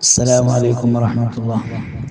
السلام عليكم ورحمة الله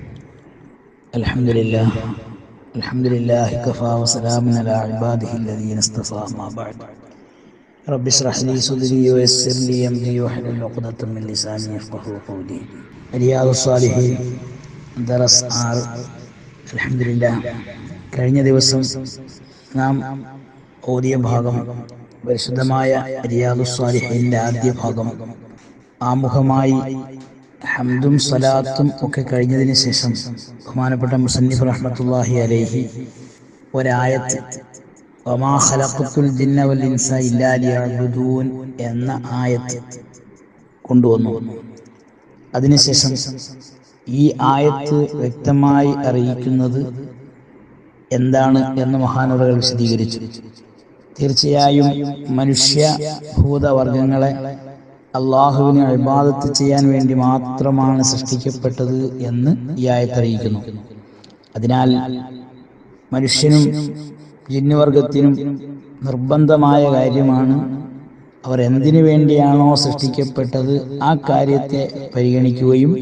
الحمد لله الحمد لله كفى وسلام على عباده الذين اصطفى ما بعد رب اشرح لي صدري ويسر لي أمري واحلل عقدة من لساني يفقه قولي رياض الصالحين ദറസ് ആറ് അലഹമില്ല കഴിഞ്ഞ ദിവസം നാം ഓതിയ ഭാഗം പരിശുദ്ധമായ റിയാദുസ്വാലിഹിന്റെ ആദ്യ ഭാഗം ആമുഖമായി ഹംദും സലാത്തും ഒക്കെ കഴിഞ്ഞതിന് ശേഷം ബഹുമാനപ്പെട്ട മുസന്നിഫ് റഹ്മത്തുല്ലാഹി അലൈഹി ഒരായത്ത് വമാ ഖലഖത്തുൽ ജിന്ന വൽ ഇൻസ ഇല്ലാ ലിയഅ്ബുദൂൻ എന്ന ആയത്ത് കൊണ്ടുവന്നു അതിനുശേഷം ഈ ആയത്ത് വ്യക്തമായി അറിയിക്കുന്നത് എന്താണ് എന്ന് മഹാനുറകൾ വിശദീകരിച്ചു തീർച്ചയായും മനുഷ്യ ഭൂതവർഗങ്ങളെ അള്ളാഹുവിനെ അഭിബാദത്ത് ചെയ്യാൻ വേണ്ടി മാത്രമാണ് സൃഷ്ടിക്കപ്പെട്ടത് എന്ന് ഈ ആയത്ത് അറിയിക്കുന്നു അതിനാൽ മനുഷ്യനും ജിന്നുവർഗത്തിനും നിർബന്ധമായ കാര്യമാണ് അവർ എന്തിനു വേണ്ടിയാണോ സൃഷ്ടിക്കപ്പെട്ടത് ആ കാര്യത്തെ പരിഗണിക്കുകയും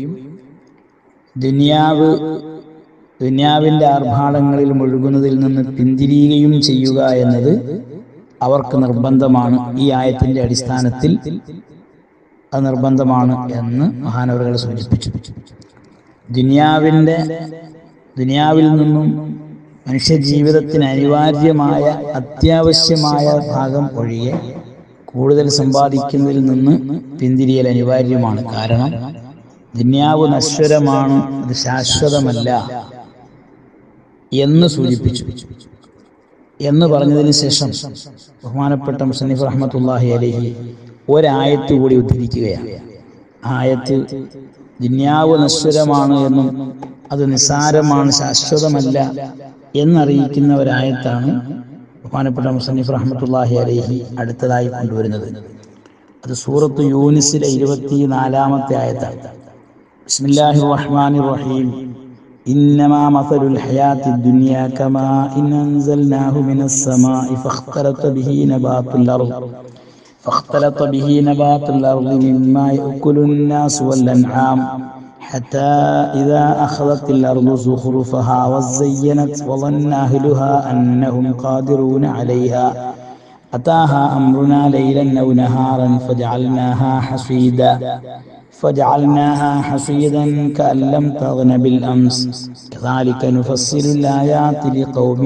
ദുനിയാവ് ദുനിയാവിൻ്റെ ആർഭാടങ്ങളിൽ മുഴുകുന്നതിൽ നിന്ന് പിന്തിരിയുകയും ചെയ്യുക എന്നത് അവർക്ക് നിർബന്ധമാണ് ഈ ആയത്തിന്റെ അടിസ്ഥാനത്തിൽ അത് നിർബന്ധമാണ് എന്ന് മഹാനവറുകൾ സൂചിപ്പിച്ചു ദുനിയാവിൻ്റെ ദുനിയാവിൽ നിന്നും മനുഷ്യ ജീവിതത്തിന് അനിവാര്യമായ അത്യാവശ്യമായ ഭാഗം ഒഴികെ കൂടുതൽ സമ്പാദിക്കുന്നതിൽ നിന്ന് പിന്തിരിയൽ അനിവാര്യമാണ് കാരണം ദുന്യാവ് നശ്വരമാണ് അത് ശാശ്വതമല്ല എന്ന് സൂചിപ്പിച്ചു എന്ന് പറഞ്ഞതിന് ശേഷം ബഹുമാനപ്പെട്ട മുസന്നിഫ് റഹ്മത്തുല്ലാഹി അലഹി ഒരായത്ത് കൂടി ഉദ്ധരിക്കുകയാണ് ആയത്ത് ദുന്യാവ് നശ്വരമാണ് എന്നും അത് നിസ്സാരമാണ് ശാശ്വതമല്ല എന്നറിയിക്കുന്ന ഒരായത്താണ് ബഹുമാനപ്പെട്ട മുസന്നിഫ് റഹ്മത്തുല്ലാഹി അലഹി അടുത്തതായി കൊണ്ടുവരുന്നത് അത് സൂറത്ത് യൂനിസിലെ ഇരുപത്തിനാലാമത്തെ ആയത്താണ് بسم الله الرحمن الرحيم إنما مثل الحياة الدنيا كما إن أنزلناه من السماء فاختلط به نبات الأرض فاختلط به نبات الأرض مما يأكل الناس والأنعام حتى إذا أخذت الأرض زخرفها وزينت وظن أهلها أنهم قادرون عليها أتاها أمرنا ليلا أو نهارا فجعلناها حصيدا فجعلناها حصيدا كأن لم تغن بالأمس كذلك نفصل الآيات لقوم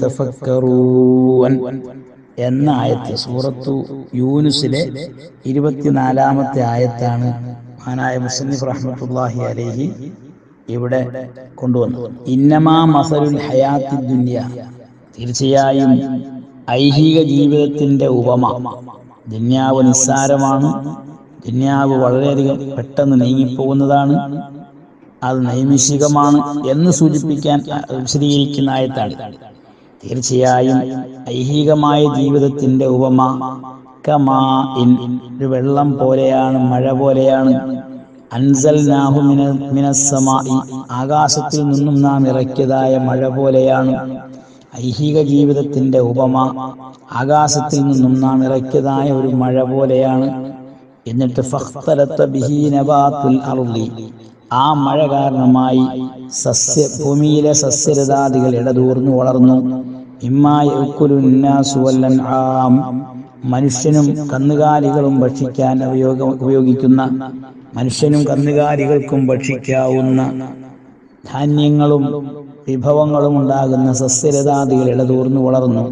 يتفكرون എന്ന ആയത്ത് സൂറത്തു യൂനുസിലെ ഇരുപത്തിനാലാമത്തെ ആയത്താണ് മഹാനായ മുസന്നിഫ് റഹ്മത്തുല്ലാഹി അലൈഹി ഇവിടെ കൊണ്ടുവന്നത് ഇന്നമാ മസലുൽ ഹയാത്തി ദുന്യ തീർച്ചയായും ഐഹിക ജീവിതത്തിന്റെ ഉപമ ദുന്യാവ് നിസ്സാരമാണ് ദുന്യാവ് വളരെയധികം പെട്ടെന്ന് നീങ്ങിപ്പോകുന്നതാണ് അത് നൈമിഷികമാണ് എന്ന് സൂചിപ്പിക്കാൻ വിശദീകരിക്കുന്ന ആയത്താണ് തീർച്ചയായും ഐഹികമായ ജീവിതത്തിന്റെ ഉപമ കമാ ഇൻ ഒരു വെള്ളം പോലെയാണ് മഴ പോലെയാണ് അൻസൽ മിനസ്സമായി ആകാശത്തിൽ നിന്നും നാം ഇറക്കിയതായ മഴ പോലെയാണ് ഐഹിക ജീവിതത്തിന്റെ ഉപമ ആകാശത്തിൽ നിന്നും നാം ഇറക്കിയതായ ഒരു മഴ പോലെയാണ് എന്നിട്ട് ആ മഴ കാരണമായി സസ്യ ഭൂമിയിലെ സസ്യരതാദികൾ ഇടതൂർന്നു വളർന്നു ആം മനുഷ്യനും കന്നുകാലികളും ഭക്ഷിക്കാൻ ഉപയോഗ ഉപയോഗിക്കുന്ന മനുഷ്യനും കന്നുകാലികൾക്കും ഭക്ഷിക്കാവുന്ന ധാന്യങ്ങളും വിഭവങ്ങളും ഉണ്ടാകുന്ന സസ്യരതാദികൾ ഇടതൂർന്നു വളർന്നു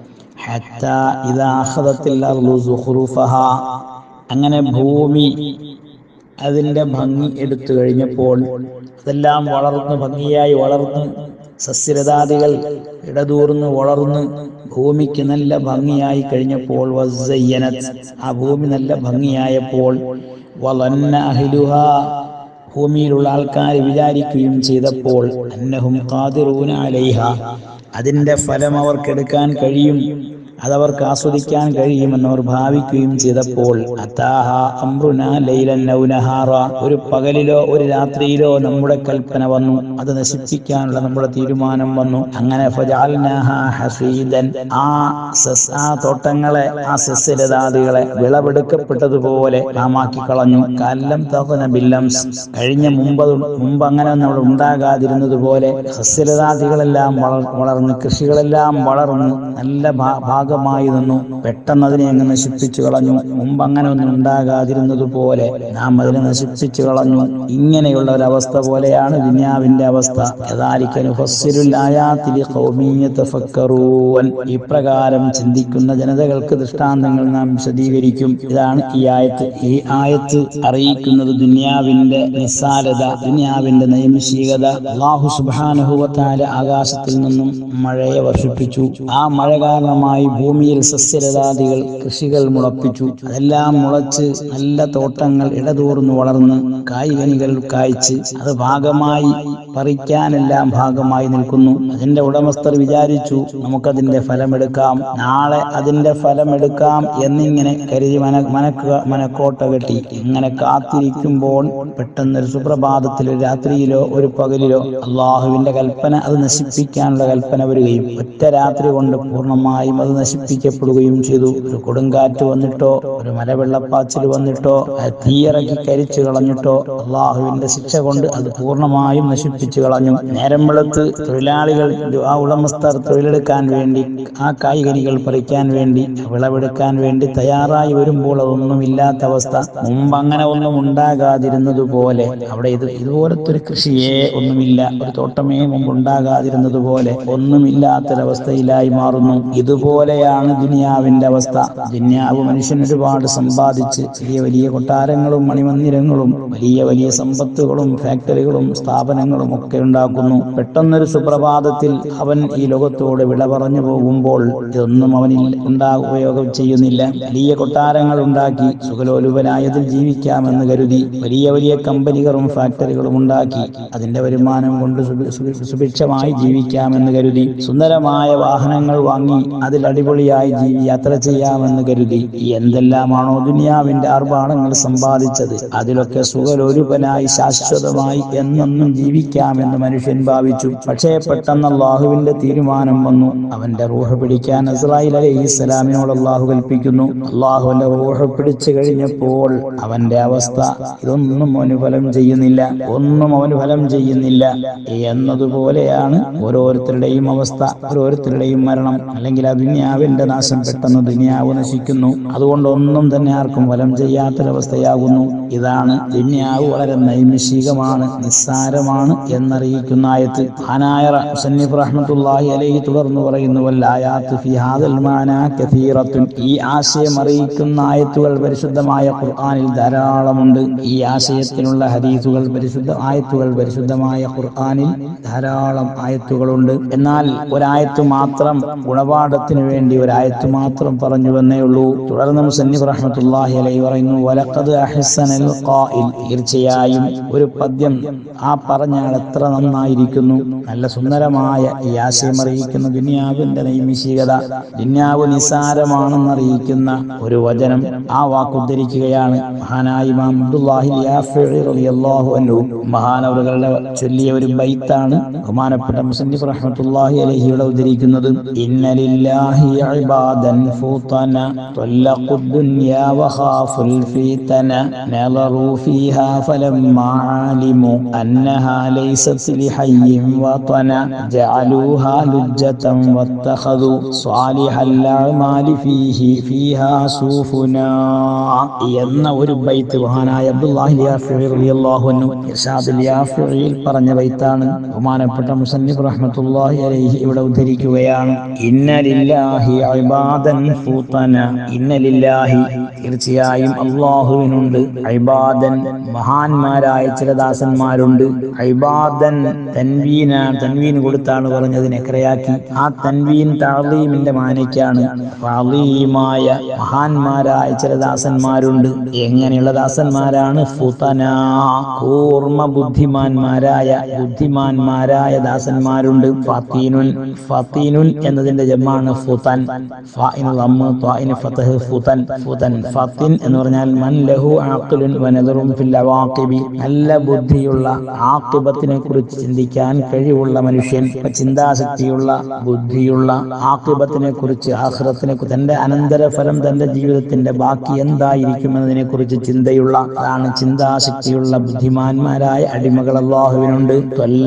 അങ്ങനെ ഭൂമി അതിൻ്റെ ഭംഗി എടുത്തു കഴിഞ്ഞപ്പോൾ അതെല്ലാം വളർന്ന് ഭംഗിയായി വളർന്ന് സസ്യരതാദികൾ ഇടതൂർന്ന് വളർന്ന് ഭൂമിക്ക് നല്ല ഭംഗിയായി കഴിഞ്ഞപ്പോൾ ആ ഭൂമി നല്ല ഭംഗിയായപ്പോൾ വളന്ന അഹിലുഹ ഭൂമിയിലുള്ള ആൾക്കാർ വിചാരിക്കുകയും ചെയ്തപ്പോൾ അന്നഹും ഖാദിറൂന അലൈഹ അതിന്റെ ഫലം അവർക്കെടുക്കാൻ കഴിയും അതവർക്ക് ആസ്വദിക്കാൻ കഴിയുമെന്ന് അവർ ഭാവിക്കുകയും ചെയ്തപ്പോൾ അത്താഹ അമ്രുന ലൈലൻ ഔ നഹാറ ഒരു പകലിലോ ഒരു രാത്രിയിലോ നമ്മുടെ കൽപ്പന വന്നു അത് നശിപ്പിക്കാനുള്ള നമ്മുടെ തീരുമാനം വന്നു അങ്ങനെ ഫജഅൽനാഹ ഹസീദൻ ആ സസ് ആ തോട്ടങ്ങളെ ആ സസ്യലതാദികളെ വിളവെടുക്കപ്പെട്ടതുപോലെ നാമാക്കി കളഞ്ഞു കല്ലം തകന ബില്ലംസ് കഴിഞ്ഞ മുമ്പ് മുമ്പ് അങ്ങനെ നമ്മൾ ഉണ്ടാകാതിരുന്നത് പോലെ സസ്യലതാദികളെല്ലാം വളർ വളർന്ന് കൃഷികളെല്ലാം വളർന്ന് നല്ല ഭാ- ഭാഗമായി നിന്നു പെട്ടെന്ന് അതിനെ അങ്ങ് നശിപ്പിച്ചു കളഞ്ഞു മുമ്പ് അങ്ങനെ ഒന്നും ഉണ്ടാകാതിരുന്നത് പോലെ നാം അതിനെ നശിപ്പിച്ചു കളഞ്ഞു ഇങ്ങനെയുള്ള ഒരു അവസ്ഥ പോലെയാണ് ദുനിയാവിന്റെ അവസ്ഥ യഥാലിക്ക നുഫസ്സിലുൽ ആയാത്തി ലിഖൗമിൻ യതഫക്കറൂൻ. ഇപ്രകാരം ചിന്തിക്കുന്ന ജനതകൾക്ക് ദൃഷ്ടാന്തങ്ങൾ നാം വിശദീകരിക്കും ഇതാണ് ഈ ആയത്ത് ഈ ആയത്ത് അറിയിക്കുന്നത് ദുനിയാവിന്റെ നിസ്സാരത ദുനിയാവിന്റെ നൈമിഷികത അള്ളാഹു സുബാനുഭവത്താല ആകാശത്തിൽ നിന്നും മഴയെ വർഷിപ്പിച്ചു ആ മഴ കാരണമായി ഭൂമിയിൽ സസ്യലതാദികൾ കൃഷികൾ മുളപ്പിച്ചു അതെല്ലാം മുളച്ച് നല്ല തോട്ടങ്ങൾ ഇടതൂർന്ന് വളർന്ന് കായ്കനികൾ കായ്ച്ച് അത് ഭാഗമായി പറിക്കാനെല്ലാം ഭാഗമായി നിൽക്കുന്നു അതിന്റെ ഉടമസ്ഥർ വിചാരിച്ചു നമുക്കതിന്റെ ഫലമെടുക്കാം നാളെ അതിന്റെ ഫലമെടുക്കാം എന്നിങ്ങനെ കരുതി മന മനക്കുക മനക്കോട്ട കെട്ടി ഇങ്ങനെ കാത്തിരിക്കുമ്പോൾ പെട്ടെന്നൊരു സുപ്രഭാതത്തിൽ ഒരു രാത്രിയിലോ ഒരു പകലിലോ അള്ളാഹുവിന്റെ കൽപ്പന അത് നശിപ്പിക്കാനുള്ള കൽപ്പന വരികയും ഒറ്റ രാത്രി കൊണ്ട് പൂർണ്ണമായും അത് നശിപ്പിക്കപ്പെടുകയും ചെയ്തു ഒരു കൊടുങ്കാറ്റ് വന്നിട്ടോ ഒരു മലവെള്ളപ്പാച്ചിൽ വന്നിട്ടോ അത് തീയിറക്കി കരിച്ചു കളഞ്ഞിട്ടോ അള്ളാഹുവിന്റെ ശിക്ഷ കൊണ്ട് അത് പൂർണ്ണമായും നശിപ്പിച്ചു കളഞ്ഞു നേരം വെളുത്ത് തൊഴിലാളികൾ ആ ഉടമസ്ഥർ തൊഴിലെടുക്കാൻ വേണ്ടി ആ കായ്കനികൾ പറിക്കാൻ വേണ്ടി വിളവെടുക്കാൻ വേണ്ടി തയ്യാറായി വരുമ്പോൾ അതൊന്നും ഇല്ലാത്ത അവസ്ഥ മുമ്പ് അങ്ങനെ ഒന്നും ഉണ്ടാകാതിരുന്നത് പോലെ അവിടെ ഇത് ഇതുപോലത്തെ ഒരു കൃഷിയെ ഒന്നുമില്ല ഒരു തോട്ടമേ മുമ്പ് ഉണ്ടാകാതിരുന്നത് പോലെ ഒന്നുമില്ലാത്തൊരവസ്ഥയിലായി മാറുന്നു ഇതുപോലെയാണ് ദുനിയാവിന്റെ അവസ്ഥ ദുനിയാവ് മനുഷ്യൻ ഒരുപാട് സമ്പാദിച്ച് വലിയ വലിയ കൊട്ടാരങ്ങളും മണിമന്ദിരങ്ങളും വലിയ വലിയ സമ്പത്തുകളും ഫാക്ടറികളും സ്ഥാപനങ്ങളും ഒക്കെ ഉണ്ടാക്കുന്നു പെട്ടെന്നൊരു സുപ്രഭാതത്തിൽ അവൻ ഈ ലോകത്തോട് വിട പറഞ്ഞു പോകുമ്പോൾ ഇതൊന്നും അവനിൽ ഉണ്ടാ ഉപയോഗം ചെയ്യുന്നില്ല വലിയ കൊട്ടാരങ്ങൾ ഉണ്ടാക്കി സുഖലോലുപനായതിൽ ജീവിക്കാമെന്ന് കരുതി വലിയ വലിയ കമ്പനികളും ഫാക്ടറികളും ഉണ്ടാക്കി അതിന്റെ വരുമാനം കൊണ്ട് സുഭി- സുഭി- സുഭിക്ഷമായി ജീവിക്കാമെന്ന് കരുതി സുന്ദരമായ വാഹനങ്ങൾ വാങ്ങി അതിൽ അടിപൊളിയായി ജീവി യാത്ര ചെയ്യാമെന്ന് കരുതി ഈ എന്തെല്ലാമാണോ ദുനിയാവിന്റെ ആർഭാടങ്ങൾ സമ്പാദിച്ചത് അതിലൊക്കെ സുഖലോലുപനായി ശാശ്വതമായി എന്നെന്നും ജീവിക്കാമെന്ന് മനുഷ്യൻ ഭാവിച്ചു പക്ഷേ പെട്ടെന്ന് അള്ളാഹുവിന്റെ തീരുമാനം വന്നു അവന്റെ റൂഹ് പിടിക്കാൻ ഇസ്രായേൽ അലൈഹി ഇസ്ലാമിനോട് അള്ളാഹു കൽപ്പിക്കുന്നു അള്ളാഹുവിന്റെ റൂഹ് പിടിച്ചു കഴിഞ്ഞപ്പോൾ അവന്റെ അവസ്ഥ ഇതൊന്നും അവന് ഫലം ചെയ്യുന്നില്ല ഒന്നും അവന് ഫലം ചെയ്യുന്നില്ല എന്നതുപോലെയാണ് ഓരോരുത്തരുടെയും അവസ്ഥ ഓരോരുത്തരുടെയും മരണം അല്ലെങ്കിൽ ആ ദുനിയാവിന്റെ നാശം പെട്ടെന്ന് ദുനിയാവ് നശിക്കുന്നു അതുകൊണ്ട് ഒന്നും തന്നെ ആർക്കും ഫലം ചെയ്യാത്തൊരവസ്ഥയാകുന്നു ഇതാണ് ദുനിയാവ് വളരെ നൈമിഷികമാണ് നിസ്സാരമാണ് എന്നറിയിക്കുന്ന ആയത്ത് ആനായ മുസന്നിഫ് റഹ്മത്തുള്ളാഹി അലൈഹി തുടർന്ന് പറയുന്നു വല്ലായാത്ത് ഫി ഹാദൽ മാനാ കഥീറത്തുൻ ഈ ആശയം അറിയിക്കുന്ന ആയത്തുകൾ പരിശുദ്ധമായ ഖുർആനിൽ ധാരാളമുണ്ട് ഈ ആശയത്തിനുള്ള ഹദീസുകൾ പരിശുദ്ധ ആയത്തുകൾ പരിശുദ്ധമായ ഖുർആനിൽ ധാരാളം ആയത്തുകളുണ്ട് എന്നാൽ ഒരായത്ത് മാത്രം ഗുണപാഠത്തിന് വേണ്ടി ഒരായത്ത് മാത്രം പറഞ്ഞു വന്നേ ഉള്ളൂ തുടർന്ന് മുസന്നിഫ് റഹ്മത്തുള്ളാഹി അലൈഹി പറയുന്നു വലഖദ് അഹ്സനൽ ഖാഇൽ തീർച്ചയായും ഒരു പദ്യം ആ പറഞ്ഞാൽ എത്ര നന്നായിരിക്കുന്നു നല്ല സുന്ദരമായ ഈ ആശയം അറിയിക്കുന്ന ദുനിയാവിന്റെ നൈമിഷികത ദുനിയാവ് നിസാരമാണെന്നറിയിക്കുന്ന ഒരു വചനം ആ വാക്ക് ഉദ്ധരിക്കുകയാണ് മഹാനായ ഇമാം അബ്ദുല്ലാഹി യാഫിഈ റളിയല്ലാഹു അൻഹു മഹാനവറുകളുടെ ചൊല്ലിയ ഒരു ബൈത്താണ് ബഹുമാനപ്പെട്ട മുസന്നിഫ് റഹ്മത്തുള്ളാഹി അലൈഹിയുടെ ഉദ്ധരിക്കുന്നത് ഇന്നലില്ലാഹി ഇബാദൻ ഫൂതന طلقوا الدنيا وخافوا الفتن نظروا فيها فلما علموا أنها ليست لحي وطنا جعلوها لجة واتخذوا صالح الأعمال فيه فيها سوفنا എന്ന ഒരു ബൈത്ത് മഹാനായ അബ്ദുല്ലാഹി യാഫിഈ റളിയല്ലാഹു അൻഹു ഇർഷാദുൽ യാഫിഈൽ പറഞ്ഞ ബൈത്താണ് ബഹുമാനപ്പെട്ട മുസന്നിഫ് റഹ്മത്തുള്ളാഹി അലൈഹി ഇവിടെ ഉദ്ധരിക്കുകയാണ് ഇന്നലില്ലാഹി ഇബാദൻ ഫൂതന ഇന്നലില്ലാഹി തീർച്ചയായും അള്ളാഹുവിനുണ്ട് ഐബാദൻ മഹാന്മാരായ ചില ദാസന്മാരുണ്ട് ഐബാദൻ തൻവീന തൻവീൻ കൊടുത്താണ് പറഞ്ഞതിനെ ക്രയാക്കി ആ തൻവീൻ താളീമിന്റെ മാനയ്ക്കാണ് അളീമായ മഹാന്മാരായ ചില ദാസന്മാരുണ്ട് എങ്ങനെയുള്ള ദാസന്മാരാണ് ഫുതന കൂർമ്മ ബുദ്ധിമാന്മാരായ ബുദ്ധിമാന്മാരായ ദാസന്മാരുണ്ട് ഫത്തീനുൻ ഫത്തീനുൻ എന്നതിന്റെ ജമാണ് ഫുതന ഫുതൻ ഫാഇന് ലമ്മ് ത്വാഇന് ഫതഹ് ഫുതൻ ഫുതൻ ഫത്തിൻ എന്ന് പറഞ്ഞാൽ മൻ ലഹു ആഖിലുൻ വനദറും ഫിൽ അവാഖിബി നല്ല ബുദ്ധിയുള്ള ആഖിബത്തിനെ കുറിച്ച് ചിന്തിക്കാൻ കഴിവുള്ള മനുഷ്യൻ അപ്പൊ ചിന്താശക്തിയുള്ള ബുദ്ധിയുള്ള ആഖിബത്തിനെ കുറിച്ച് ആഖിറത്തിനെ കുറിച്ച് തന്റെ അനന്തരഫലം തന്റെ ജീവിതത്തിന്റെ ബാക്കി എന്തായിരിക്കും എന്നതിനെ കുറിച്ച് ചിന്തയുള്ള അതാണ് ചിന്താശക്തിയുള്ള ബുദ്ധിമാന്മാരായ അടിമകൾ അള്ളാഹുവിനുണ്ട്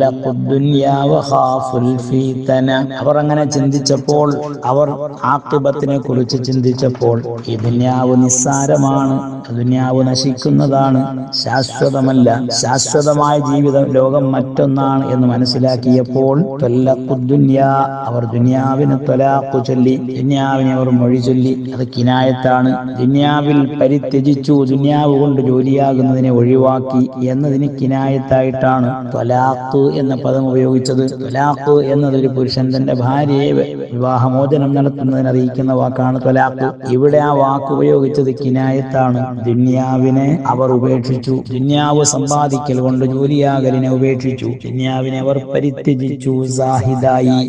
അവർ അങ്ങനെ ചിന്തിച്ചപ്പോൾ അവർ ആക്കിബത്തിനെ കുറിച്ച് ചിന്തിച്ചപ്പോൾ ഈ ദുന്യാവ് നിസ്സാരമാണ് ദുന്യാവ് നശിക്കുന്നതാണ് ശാശ്വതമല്ല ശാശ്വതമായ ജീവിതം ലോകം മറ്റൊന്നാണ് എന്ന് മനസ്സിലാക്കിയപ്പോൾ തൊല്ലഖുദ്ദുന്യ അവർ ദുന്യാവിന് തൊലാഖു ചൊല്ലി ദുന്യാവിനെ അവർ മൊഴി ചൊല്ലി അത് കിനായത്താണ് ദുന്യാവിൽ പരിത്യജിച്ചു ദുന്യാവ് കൊണ്ട് ജോലിയാകുന്നതിനെ ഒഴിവാക്കി എന്നതിന് കിനായത്തായിട്ടാണ് തൊലാഖ് എന്ന പദം ഉപയോഗിച്ചത് തൊലാഖ് എന്നത് ഒരു പുരുഷൻ തന്റെ ഭാര്യയെ വിവാഹമോചനം നടത്തുന്നതിന് അറിയിക്കുന്ന വാക്കാണ് തൊലാഖ് ഇവിടെ ആ വാക്ക് ഉപയോഗിച്ചത് കിനായത്താണ് ദുന്യാവിനെ അവർ ഉപേക്ഷിച്ചു ദുന്യാവ് സമ്പാദിക്കൽ കൊണ്ട് ജോലിയാകലിനെ ഉപേക്ഷിച്ചു ദുന്യാവിനെ അവർ പരിത്യജിച്ചു സാഹിദായി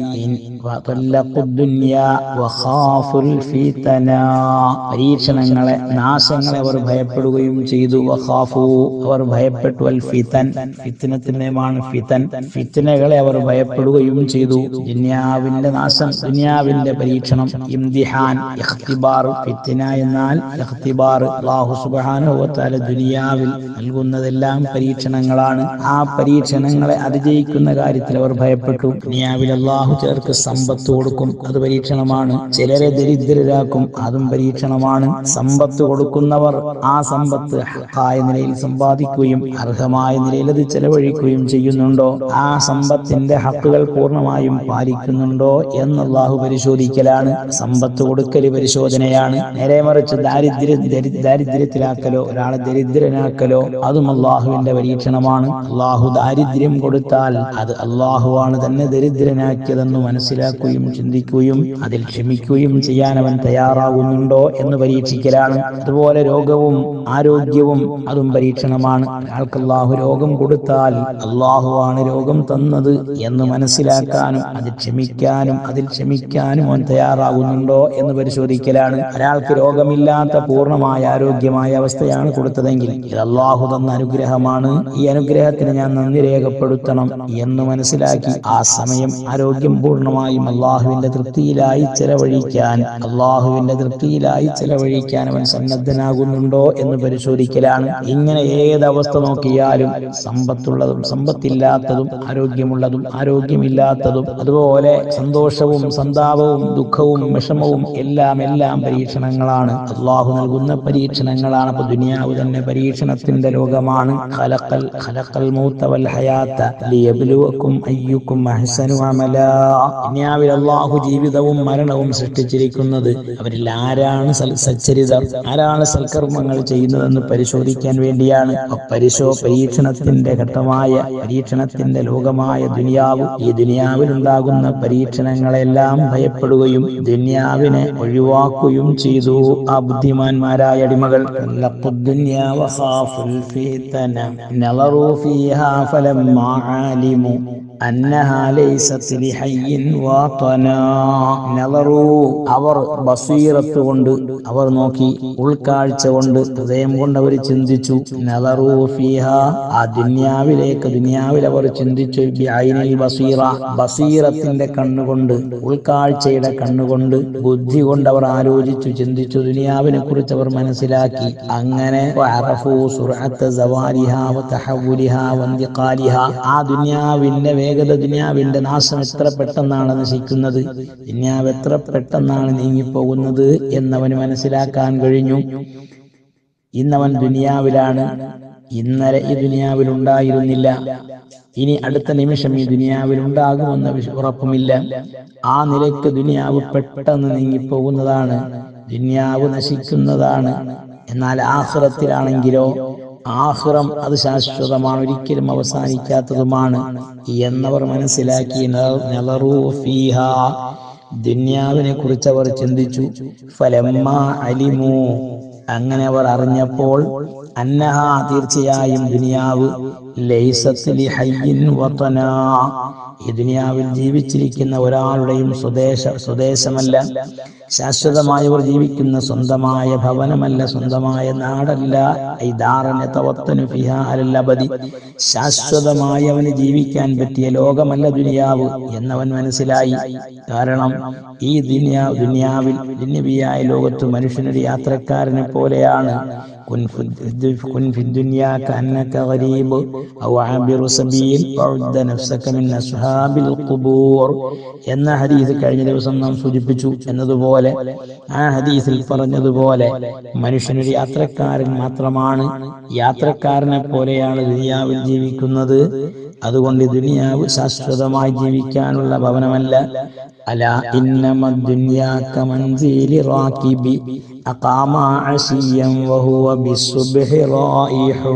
പരീക്ഷണങ്ങളെ നാശങ്ങളെ അവർ ഭയപ്പെടുകയും ചെയ്തു വഖാഫു അവർ ഭയപ്പെട്ടു അൽ ഫിതൻ ഫിത്തനത്തിനെമാണ് ഫിതൻ ഫിത്തനകളെ അവർ ഭയപ്പെടുകയും ചെയ്തു ദുന്യാവിന്റെ നാശം ദുന്യാവിന്റെ പരീക്ഷണം ഇംതിഹാൻ ഇഖ്തിബാർ ഫിത്തിന എന്നാൽ ഇഖ്തിബാർ അല്ലാഹു സുബ്ഹാനഹു വ തആല ദുനിയാവിൽ നൽകുന്നതെല്ലാം പരീക്ഷണങ്ങളാണ് ആ പരീക്ഷണങ്ങളെ അതിജയിക്കുന്ന കാര്യത്തിൽ അവർ ഭയപ്പെട്ടു ദുനിയാവിൽ അല്ലാഹു ചേർക്ക് സമ്പത്ത് കൊടുക്കും അത് പരീക്ഷണമാണ് ചിലരെ ദരിദ്രരാക്കും അതും പരീക്ഷണമാണ് സമ്പത്ത് കൊടുക്കുന്നവർ ആ സമ്പത്ത് ഹക്കായ നിലയിൽ സമ്പാദിക്കുകയും അർഹമായ നിലയിൽ അത് ചെലവഴിക്കുകയും ചെയ്യുന്നുണ്ടോ ആ സമ്പത്തിന്റെ ഹക്കുകൾ പൂർണ്ണമായും പാലിക്കുന്നുണ്ടോ എന്ന് അള്ളാഹു പരിശോധിക്കലാണ് സമ്പത്ത് കൊടുക്കല് പരിശോധനയാണ് നേരെ മറിച്ച് ദാരിദ്ര്യ ദരി- ദാരിദ്ര്യത്തിലാക്കലോ ഒരാളെ ദരിദ്രനാക്കലോ അതും അള്ളാഹുവിന്റെ പരീക്ഷണമാണ് അള്ളാഹു ദാരിദ്ര്യം കൊടുത്താൽ അത് അള്ളാഹുവാണ് തന്നെ ദരിദ്രനാക്കിയതെന്ന് മനസ്സിലാക്കുകയും ചിന്തിക്കുകയും അതിൽ ക്ഷമിക്കുകയും ചെയ്യാൻ അവൻ തയ്യാറാകുന്നുണ്ടോ എന്ന് പരീക്ഷിക്കലാണ് അതുപോലെ രോഗവും ആരോഗ്യവും അതും പരീക്ഷണമാണ് ഒരാൾക്ക് അള്ളാഹു രോഗം കൊടുത്താൽ അള്ളാഹുവാണ് രോഗം തന്നത് എന്ന് മനസ്സിലാക്കാനും അത് ക്ഷമിക്കാനും അതിൽ ക്ഷമിക്കാനും അവൻ തയ്യാറാകുന്നുണ്ടോ എന്ന് പരിശോധിക്കലാണ് ഒരാൾക്ക് രോഗമില്ലാത്ത പൂർണ്ണമായ ആരോഗ്യമായ അവസ്ഥയാണ് കൊടുത്തതെങ്കിൽ ഇത് അള്ളാഹു തന്ന അനുഗ്രഹമാണ് ഈ അനുഗ്രഹത്തിന് ഞാൻ നന്ദി രേഖപ്പെടുത്തണം എന്ന് മനസ്സിലാക്കി ആ സമയം ആരോഗ്യം പൂർണ്ണമായും അള്ളാഹുവിന്റെ തൃപ്തിയിലായി ചെലവഴിക്കാൻ അള്ളാഹുവിന്റെ തൃപ്തിയിലായി ചെലവഴിക്കാൻ അവൻ സന്നദ്ധനാകുന്നുണ്ടോ എന്ന് പരിശോധിക്കലാണ് ഇങ്ങനെ ഏതവസ്ഥ നോക്കിയാലും സമ്പത്തുള്ളതും സമ്പത്തില്ലാത്തതും ആരോഗ്യമുള്ളതും ആരോഗ്യമില്ലാത്തതും അതുപോലെ സന്തോഷവും സന്താപവും ദുഃഖവും വിഷമവും എല്ലാം എല്ലാം പരീക്ഷണങ്ങളാണ് അള്ളാഹു നൽകുന്ന പരീക്ഷണങ്ങളാണ് അപ്പൊ ദുനിയാവ് തന്നെ പരീക്ഷണത്തിന്റെ ലോകമാണ് ഖലഖൽ ഖലഖൽ മൗത വൽ ഹയാത്ത ലിയബ്ലുവക്കും അയ്യുക്കും അഹ്സനു അമലാ ദുനിയാവിൽ അള്ളാഹു ജീവിതവും മരണവും സൃഷ്ടിച്ചിരിക്കുന്നത് അവരിൽ ആരാണ് സൽ- സച്ചരിതർ ആരാണ് സൽക്കർമ്മങ്ങൾ ചെയ്യുന്നതെന്ന് പരിശോധിക്കാൻ വേണ്ടിയാണ് അപ്പൊ പരിശോ പരീക്ഷണത്തിന്റെ ഘട്ടമായ പരീക്ഷണത്തിന്റെ ലോകമായ ദുനിയാവ് ഈ ദുനിയാവിൽ ഉണ്ടാകുന്ന പരീക്ഷണങ്ങളെല്ലാം ഭയപ്പെടുകയും ദുനിയാവിനെ ഒഴിവാക്കുകയും ചെയ്തു ആ ബുദ്ധിമാന്മാരായ അടിമകൾ لقوا الدنيا وخافوا الفتن نظروا فيها فلما علموا أنها ليست لحي وطنا نظروا അവർ ബസീറത്ത് കൊണ്ട് അവർ നോക്കി ഉൾക്കാഴ്ച കൊണ്ട് ഹൃദയം കൊണ്ട് അവർ ചിന്തിച്ചു നദറു ഫീഹ ആ ദുന്യാവിലേക്ക് ദുനിയാവിൽ അവർ ചിന്തിച്ചു ബിഐനിൽ ബസീറ ബസീറത്തിന്റെ കണ്ണുകൊണ്ട് ഉൾക്കാഴ്ചയുടെ കണ്ണുകൊണ്ട് ബുദ്ധി കൊണ്ട് അവർ ആലോചിച്ചു ചിന്തിച്ചു ദുനിയാവിനെ കുറിച്ച് അവർ മനസ്സിലാക്കി അങ്ങനെ വഅറഫു സുർഅത്ത സവാരിഹാ വതഹവുലിഹാ വന്തിഖാലിഹാ ആ ദുനിയാവിന്റെ വേഗത ദുനിയാവിന്റെ നാശം എത്ര പെട്ടെന്നാണ് നശിക്കുന്നത് ദുനിയാവ് എത്ര പെട്ടെന്നാണ് നീങ്ങിപ്പോകുന്നത് എന്നവന് മനസ്സിലാക്കാൻ കഴിഞ്ഞു ഇന്നവൻ ദുനിയാവിലാണ് ഇന്നലെ ഈ ദുനിയാവിൽ ഉണ്ടായിരുന്നില്ല ഇനി അടുത്ത നിമിഷം ഈ ദുനിയാവിൽ ഉണ്ടാകുമെന്ന വിശ- ഉറപ്പുമില്ല ആ നിലയ്ക്ക് ദുനിയാവ് പെട്ടെന്ന് നീങ്ങിപ്പോകുന്നതാണ് ദുനിയാവ് നശിക്കുന്നതാണ് എന്നാൽ ആഹ്റത്തിലാണെങ്കിലോ ആഹ്റം അത് ശാശ്വതമാണ് ഒരിക്കലും അവസാനിക്കാത്തതുമാണ് എന്നവർ മനസ്സിലാക്കി ന- നളറൂ ഫീഹാ ദുന്യാവിനെ കുറിച്ച് അവർ ചിന്തിച്ചു ഫലമ്മ അലിമു അങ്ങനെ അവർ അറിഞ്ഞപ്പോൾ അന്നഹ തീർച്ചയായും ദുനിയാവ് ലൈസത്ത് ലിഹയ്യിൻ വതനാ ഈ ദുനിയാവിൽ ജീവിച്ചിരിക്കുന്ന ഒരാളുടെയും സ്വദേശ സ്വദേശമല്ല ശാശ്വതമായവർ ജീവിക്കുന്ന സ്വന്തമായ ഭവനമല്ല സ്വന്തമായ നാടല്ല ഐദാറനെ തവത്തനു ഫിഹാ അലൽ അബദി ശാശ്വതമായി അവന് ജീവിക്കാൻ പറ്റിയ ലോകമല്ല ദുനിയാവ് എന്നവൻ മനസ്സിലായി കാരണം ഈ ദുനിയാ ദുനിയാവിൽ ദുന്യവിയായ ലോകത്ത് മനുഷ്യനൊരു യാത്രക്കാരനെ പോലെയാണ് كن في الد- كن في الدنيا كأنك غريب أو عابر سبيل وعد نفسك من أصحاب القبور എന്ന ഹദീസ് കഴിഞ്ഞ ദിവസം നാം സൂചിപ്പിച്ചു എന്നതുപോലെ ആ ഹദീസിൽ പറഞ്ഞതുപോലെ മനുഷ്യനൊരു യാത്രക്കാരൻ മാത്രമാണ് യാത്രക്കാരനെ പോലെയാണ് ദുനിയാവിൽ ജീവിക്കുന്നത് അതുകൊണ്ട് ഈ ദുനിയാവ് ശാശ്വതമായി ജീവിക്കാനുള്ള ഭവനമല്ല അല ഇന്നമ ദുനിയാക മൻസിലി റാക്കിബി അഖാമ അശിയം വഹുവ ബിസ്സുബ്ഹി റായിഹു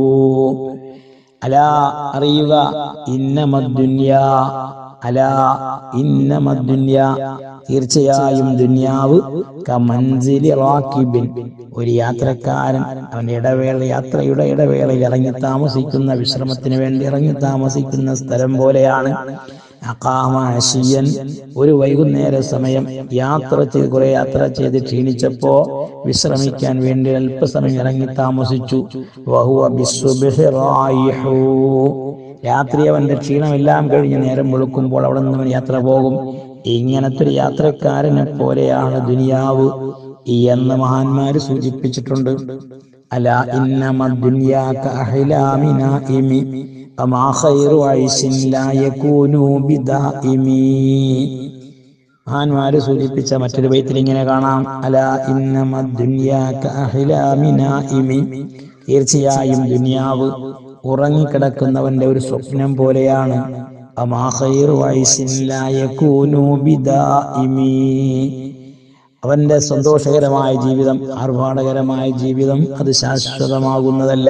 അല അറിയുക ഇന്നമ ദുനിയാ അല ഇന്നമ ദുനിയാ തീർച്ചയായും ദുനിയാവ് കമൻസിലി റാക്കിബിൻ ഒരു യാത്രക്കാരൻ അവന്റെ ഇടവേള യാത്രയുടെ ഇടവേളയിൽ ഇറങ്ങി താമസിക്കുന്ന വിശ്രമത്തിന് വേണ്ടി ഇറങ്ങി താമസിക്കുന്ന സ്ഥലം പോലെയാണ് അഖാമ അശിയൻ ഒരു വൈകുന്നേര സമയം യാത്ര ചെയ്ത് കുറെ യാത്ര ചെയ്ത് ക്ഷീണിച്ചപ്പോ വിശ്രമിക്കാൻ വേണ്ടി അല്പസമയം ഇറങ്ങി താമസിച്ചു വഹുവ ബിസ്സുബ്ഹി റായിഹു രാത്രി അവന്റെ ക്ഷീണമെല്ലാം കഴിഞ്ഞ് നേരം വെളുക്കുമ്പോൾ അവിടെ നിന്ന് അവൻ യാത്ര പോകും ഇങ്ങനത്തെ ഒരു യാത്രക്കാരനെ പോലെയാണ് ദുനിയാവ് എന്ന് മഹാന്മാര് സൂചിപ്പിച്ചിട്ടുണ്ട് അല ഇന്നമ ദുനിയാക അഹ്ലാമി നാഇമി അമാ ഖൈറു ഐശിൻ ലാ യകൂനു ബിദാഇമി മഹാന്മാര് സൂചിപ്പിച്ച മറ്റൊരു ബൈത്തിൽ ഇങ്ങനെ കാണാം അല ഇന്നമ ദുനിയാക അഹ്ലാമി നാഇമി തീർച്ചയായും ദുനിയാവ് ഉറങ്ങിക്കിടക്കുന്നവന്റെ ഒരു സ്വപ്നം പോലെയാണ് അമാ ഖൈറു ഐശിൻ ലാ യകൂനു ബിദാഇമി അവന്റെ സന്തോഷകരമായ ജീവിതം ആർഭാടകരമായ ജീവിതം അത് ശാശ്വതമാകുന്നതല്ല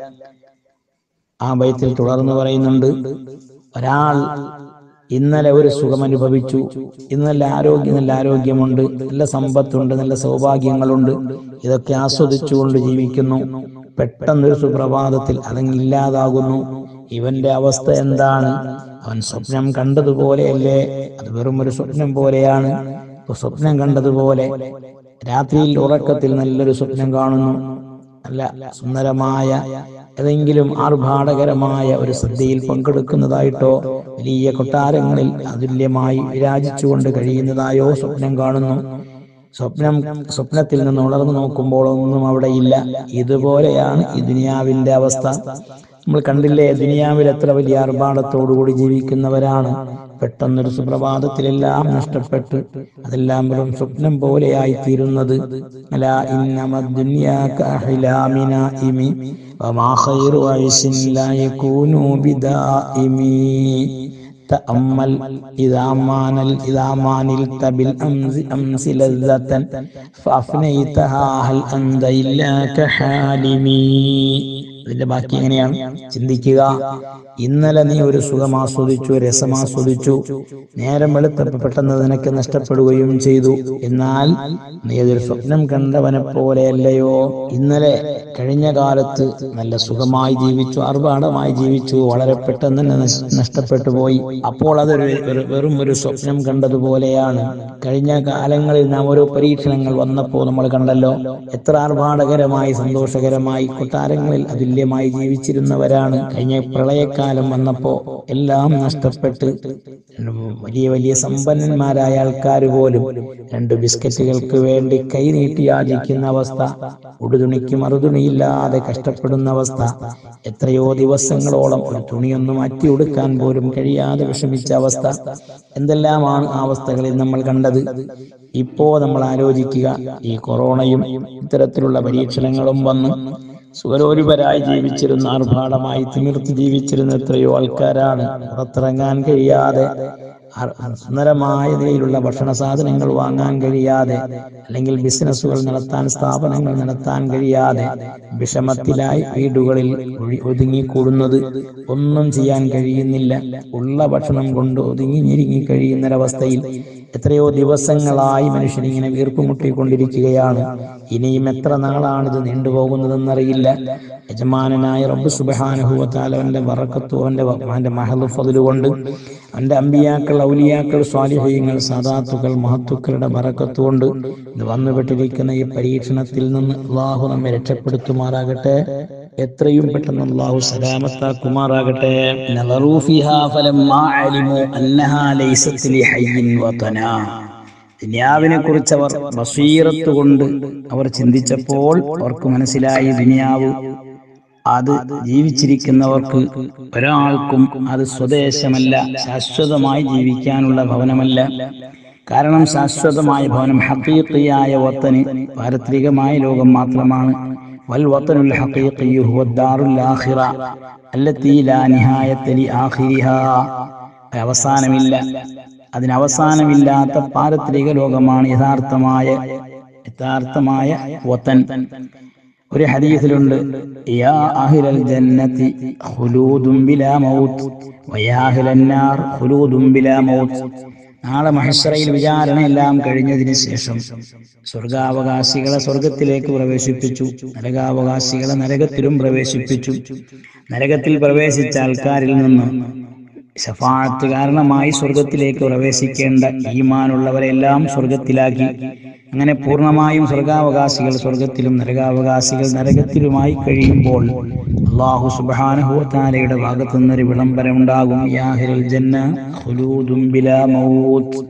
ആ ബൈത്തിൽ തുടർന്ന് പറയുന്നുണ്ട് ഒരാൾ ഇന്നലെ ഒരു സുഖം അനുഭവിച്ചു ഇന്ന് നല്ല ആരോഗ്യം നല്ല ആരോഗ്യമുണ്ട് നല്ല സമ്പത്തുണ്ട് നല്ല സൗഭാഗ്യങ്ങളുണ്ട് ഇതൊക്കെ ആസ്വദിച്ചുകൊണ്ട് ജീവിക്കുന്നു പെട്ടെന്നൊരു സുപ്രഭാതത്തിൽ അതങ്ങില്ലാതാകുന്നു ഇവന്റെ അവസ്ഥ എന്താണ് അവൻ സ്വപ്നം കണ്ടതുപോലെയല്ലേ അത് വെറും ഒരു സ്വപ്നം പോലെയാണ് ഇപ്പൊ സ്വപ്നം കണ്ടതുപോലെ രാത്രിയിൽ ഉറക്കത്തിൽ നല്ലൊരു സ്വപ്നം കാണുന്നു നല്ല സുന്ദരമായ ഏതെങ്കിലും ആർഭാടകരമായ ഒരു സദ്യയിൽ പങ്കെടുക്കുന്നതായിട്ടോ വലിയ കൊട്ടാരങ്ങളിൽ അതുല്യമായി വിരാജിച്ചുകൊണ്ട് കഴിയുന്നതായോ സ്വപ്നം കാണുന്നു സ്വപ്നം സ്വപ്നത്തിൽ നിന്ന് ഉണർന്നു നോക്കുമ്പോൾ ഒന്നും അവിടെ ഇല്ല ഇതുപോലെയാണ് ഈ ദുനിയാവിന്റെ അവസ്ഥ നമ്മൾ കണ്ടില്ലേ ദുനിയാവിൽ എത്ര വലിയ ആർഭാടത്തോടുകൂടി ജീവിക്കുന്നവരാണ് പെട്ടെന്നൊരു സുപ്രഭാതത്തിലെല്ലാം നഷ്ടപ്പെട്ട് അതെല്ലാം വെറും സ്വപ്നം പോലെയായി തീരുന്നത് അല ഇന്നമ ദുനിയാക അഹ്ലാമി നാഇമി വമാ ഖൈറു ഐശിൻ ലാ യകൂനു ബിദാഇമി تأمل إذا ما نل إذا ما نلت بالأمس أمس لذة فأفنيتها هل أنت إلا كحالمي ഇതിന്റെ ബാക്കി എങ്ങനെയാണ് ചിന്തിക്കുക ഇന്നലെ നീ ഒരു സുഖം ആസ്വദിച്ചു രസം ആസ്വദിച്ചു നേരം വെളുത്തപ്പോൾ പെട്ടെന്ന് നിനക്ക് നഷ്ടപ്പെടുകയും ചെയ്തു എന്നാൽ നീ അതൊരു സ്വപ്നം കണ്ടവനെ പോലെയല്ലയോ ഇന്നലെ കഴിഞ്ഞ കാലത്ത് നല്ല സുഖമായി ജീവിച്ചു ആർഭാടമായി ജീവിച്ചു വളരെ പെട്ടെന്ന് തന്നെ നശ്- നഷ്ടപ്പെട്ടു പോയി അപ്പോൾ അതൊരു ഒരു- വെറും ഒരു സ്വപ്നം കണ്ടതുപോലെയാണ് കഴിഞ്ഞ കാലങ്ങളിൽ നാം ഓരോ പരീക്ഷണങ്ങൾ വന്നപ്പോൾ നമ്മൾ കണ്ടല്ലോ എത്ര ആർഭാടകരമായി സന്തോഷകരമായി കൊട്ടാരങ്ങളിൽ അതുല്യമായി ജീവിച്ചിരുന്നവരാണ് കഴിഞ്ഞ പ്രളയകാലം വന്നപ്പോ എല്ലാം നഷ്ടപ്പെട്ട് വലിയ വലിയ സമ്പന്നന്മാരായ ആൾക്കാർ പോലും രണ്ട് ബിസ്ക്കറ്റുകൾക്ക് വേണ്ടി കൈനീട്ടി യാചിക്കുന്ന അവസ്ഥ ഉടുതുണിക്ക് മറുതുണിയില്ലാതെ കഷ്ടപ്പെടുന്ന അവസ്ഥ എത്രയോ ദിവസങ്ങളോളം ഒരു തുണിയൊന്നും മാറ്റി ഉടുക്കാൻ പോലും കഴിയാതെ വിഷമിച്ച അവസ്ഥ എന്തെല്ലാമാണ് ആ അവസ്ഥകളിൽ നമ്മൾ കണ്ടത് ഇപ്പോ നമ്മൾ ആലോചിക്കുക ഈ കൊറോണയും ഇത്തരത്തിലുള്ള പരീക്ഷണങ്ങളും വന്ന് സുഖരോരുപരായി ജീവിച്ചിരുന്ന ആർഭാടമായി തിമിർത്ത് ജീവിച്ചിരുന്ന എത്രയോ ആൾക്കാരാണ് പുറത്തിറങ്ങാൻ കഴിയാതെ ആ- സുന്ദരമായ നിലയിലുള്ള ഭക്ഷണ സാധനങ്ങൾ വാങ്ങാൻ കഴിയാതെ അല്ലെങ്കിൽ ബിസിനസ്സുകൾ നടത്താൻ സ്ഥാപനങ്ങൾ നടത്താൻ കഴിയാതെ വിഷമത്തിലായി വീടുകളിൽ ഒഴി- ഒതുങ്ങിക്കൂടുന്നത് ഒന്നും ചെയ്യാൻ കഴിയുന്നില്ല ഉള്ള ഭക്ഷണം കൊണ്ട് ഒതുങ്ങി ഞെരുങ്ങി കഴിയുന്നൊരവസ്ഥയിൽ എത്രയോ ദിവസങ്ങളായി ദിവസമായി മനുഷ്യൻ ഇങ്ങനെ വീർപ്പുമുട്ടിക്കൊണ്ടിരിക്കുകയാണ് ഇനിയും എത്ര നാളാണിത് നീണ്ടുപോകുന്നതെന്നറിയില്ല യജമാനനായ റബ്ബ് സുബഹാനുഭവത്താൽ അവന്റെ വറക്കത്തു അവന്റെ അവന്റെ മഹലുഫതില് കൊണ്ട് അവന്റെ അമ്പിയാക്കൾ ഔലിയാക്കൾ സ്വാലിഹ്യങ്ങൾ സാദാത്തുക്കൾ മഹത്തുക്കളുടെ ബറക്കത്ത് കൊണ്ട് ഇത് വന്നുപെട്ടിരിക്കുന്ന ഈ പരീക്ഷണത്തിൽ നിന്ന് അള്ളാഹു നമ്മെ രക്ഷപ്പെടുത്തുമാറാകട്ടെ എത്രയും പെട്ടെന്ന് അള്ളാഹു സലാമത്താക്കുമാറാകട്ടെ നളറൂ ഫിഹാ ഫലമ്മാ അലിമു അന്നഹാ ലൈസത്ത് ലിഹയ്യിൻ വതനാ ദുനിയാവിനെ കുറിച്ച് അവർ ബസീറത്ത് കൊണ്ട് അവർ ചിന്തിച്ചപ്പോൾ അവർക്ക് മനസ്സിലായി ദുനിയാവ് അത് ജീവിച്ചിരിക്കുന്നവർക്ക് ഒരാൾക്കും അത് സ്വദേശമല്ല ശാശ്വതമായി ജീവിക്കാനുള്ള ഭവനമല്ല കാരണം ശാശ്വതമായ ഭവനം ഹക്കീഖിയായ വത്തന് പാരത്രികമായ ലോകം മാത്രമാണ് വൽ വത്തനുൽ ഹഖീഖിയ്യു ഹുവ ദാറുൽ ആഖിറ അല്ലത്തി ലാ നിഹായത ലി ആഖിരിഹാ അവസാനമില്ല അതിന് അവസാനമില്ലാത്ത പാരത്രിക ലോകമാണ് യഥാർത്ഥമായ യഥാർത്ഥമായ വത്തൻ ഒരു ഹദീസിലുണ്ട് യാ അഹ്ലൽ ജന്നതി ഖുലൂദും ബിലാ മൗത്ത് വയാ അഹ്ലൻ നാർ ഖുലൂദും ബിലാ മൗത്ത് നാളെ മഹശ്രയിൽ വിചാരണ എല്ലാം കഴിഞ്ഞതിന് ശേഷം സ്വർഗാവകാശികളെ സ്വർഗത്തിലേക്ക് പ്രവേശിപ്പിച്ചു നരകാവകാശികളെ നരകത്തിലും പ്രവേശിപ്പിച്ചു നരകത്തിൽ പ്രവേശിച്ച ആൾക്കാരിൽ നിന്ന് ശഫാഴത്ത് കാരണമായി സ്വർഗത്തിലേക്ക് പ്രവേശിക്കേണ്ട ഈമാനുള്ളവരെല്ലാം സ്വർഗത്തിലാക്കി അങ്ങനെ പൂർണ്ണമായും സ്വർഗാവകാശികൾ സ്വർഗത്തിലും നരകാവകാശികൾ നരകത്തിലുമായി കഴിയുമ്പോൾ അള്ളാഹു സുബാനഹുത്താലയുടെ ഭാഗത്തു നിന്നൊരു വിളംബരം ഉണ്ടാകും യാഹിരൽ ജന്ന ഖുലൂദും ബിലാ മൗത്ത്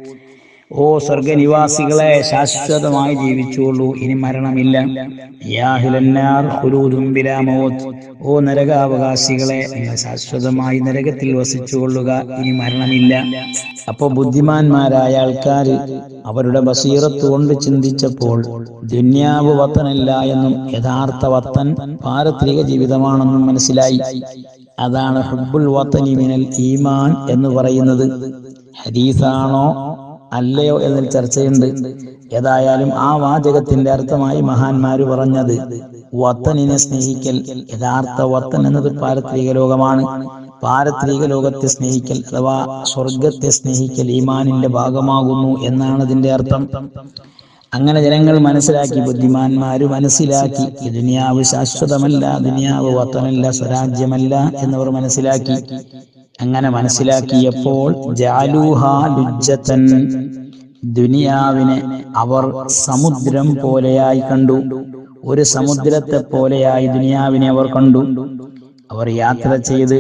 ഓ സ്വർഗനിവാസികളെ ശാശ്വതമായി ജീവിച്ചുകൊള്ളൂ ഇനി മരണമില്ല യാഹിലന്നാർ ഖുലൂദും ബിലാ മൗത്ത് ഓ നരകാവകാശികളെ നിങ്ങൾ ശാശ്വതമായി നരകത്തിൽ വസിച്ചുകൊള്ളുക ഇനി മരണമില്ല അപ്പോ ബുദ്ധിമാന്മാരായ ആൾക്കാർ അവരുടെ ബസീറത്ത് കൊണ്ട് ചിന്തിച്ചപ്പോൾ ദുന്യാവ് വത്തനല്ല എന്നും യഥാർത്ഥ വത്തൻ പാരത്രിക ജീവിതമാണെന്നും മനസ്സിലായി അതാണ് ഹുബുൽ വത്തനി മിനൽ ഈമാൻ എന്ന് പറയുന്നത് ഹദീസാണോ അല്ലയോ എന്നതിൽ ചർച്ചയുണ്ട് ഏതായാലും ആ വാചകത്തിന്റെ അർത്ഥമായി മഹാന്മാര് പറഞ്ഞത് വത്തനിനെ സ്നേഹിക്കൽ യഥാർത്ഥ വത്തൻ എന്നത് പാരത്രിക ലോകമാണ് പാരത്രിക ലോകത്തെ സ്നേഹിക്കൽ അഥവാ സ്വർഗത്തെ സ്നേഹിക്കൽ ഈമാനിന്റെ ഭാഗമാകുന്നു എന്നാണ് അതിന്റെ അർത്ഥം അങ്ങനെ ജനങ്ങൾ മനസ്സിലാക്കി ബുദ്ധിമാന്മാര് മനസ്സിലാക്കി ഈ ദുനിയാവ് ശാശ്വതമല്ല ദുനിയാവ് വത്തനല്ല സ്വരാജ്യമല്ല എന്നവർ മനസ്സിലാക്കി അങ്ങനെ മനസ്സിലാക്കിയപ്പോൾ ജാലൂഹ ലുജ്ജത്തൻ ദുനിയാവിനെ അവർ സമുദ്രം പോലെയായി കണ്ടു ഒരു സമുദ്രത്തെ പോലെയായി ദുനിയാവിനെ അവർ കണ്ടു അവർ യാത്ര ചെയ്ത്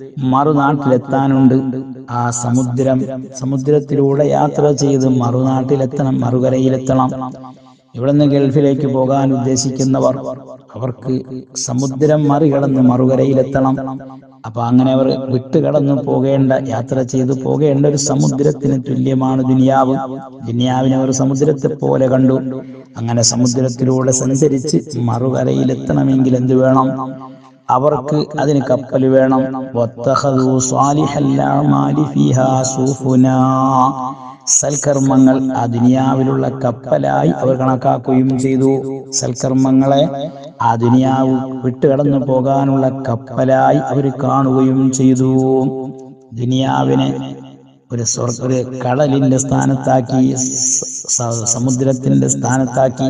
മറുനാട്ടിലെത്താനുണ്ട് ആ സമുദ്രം സമുദ്രത്തിലൂടെ യാത്ര ചെയ്ത് മറുനാട്ടിലെത്തണം മറുകരയിലെത്തണം ഇവിടുന്ന് ഗൾഫിലേക്ക് പോകാൻ ഉദ്ദേശിക്കുന്നവർ അവർക്ക് സമുദ്രം മറികടന്ന് മറുകരയിലെത്തണം അപ്പൊ അങ്ങനെ അവർ വിട്ടുകടന്നു പോകേണ്ട യാത്ര ചെയ്തു പോകേണ്ട ഒരു സമുദ്രത്തിന് തുല്യമാണ് ദുനിയാവ് ദുനിയാവിനെ അവർ സമുദ്രത്തെ പോലെ കണ്ടു അങ്ങനെ സമുദ്രത്തിലൂടെ സഞ്ചരിച്ച് മറുകരയിലെത്തണമെങ്കിൽ എന്ത് വേണം അവർക്ക് അതിന് കപ്പൽ വേണം വത്തഖദു സ്വാലിഹൽ അഅമാലി ഫീഹാ സൂഫുനാ. സൽക്കർമ്മങ്ങൾ ആ ദുനിയാവിലുള്ള കപ്പലായി അവർ കണക്കാക്കുകയും ചെയ്തു സൽക്കർമ്മങ്ങളെ ആ ദുനിയാവ് വിട്ടുകടന്നു പോകാനുള്ള കപ്പലായി അവർ കാണുകയും ചെയ്തു ദുനിയാവിനെ ഒരു സ്വർഗ ഒരു കടലിന്റെ സ്ഥാനത്താക്കി സ- സ- സമുദ്രത്തിന്റെ സ്ഥാനത്താക്കി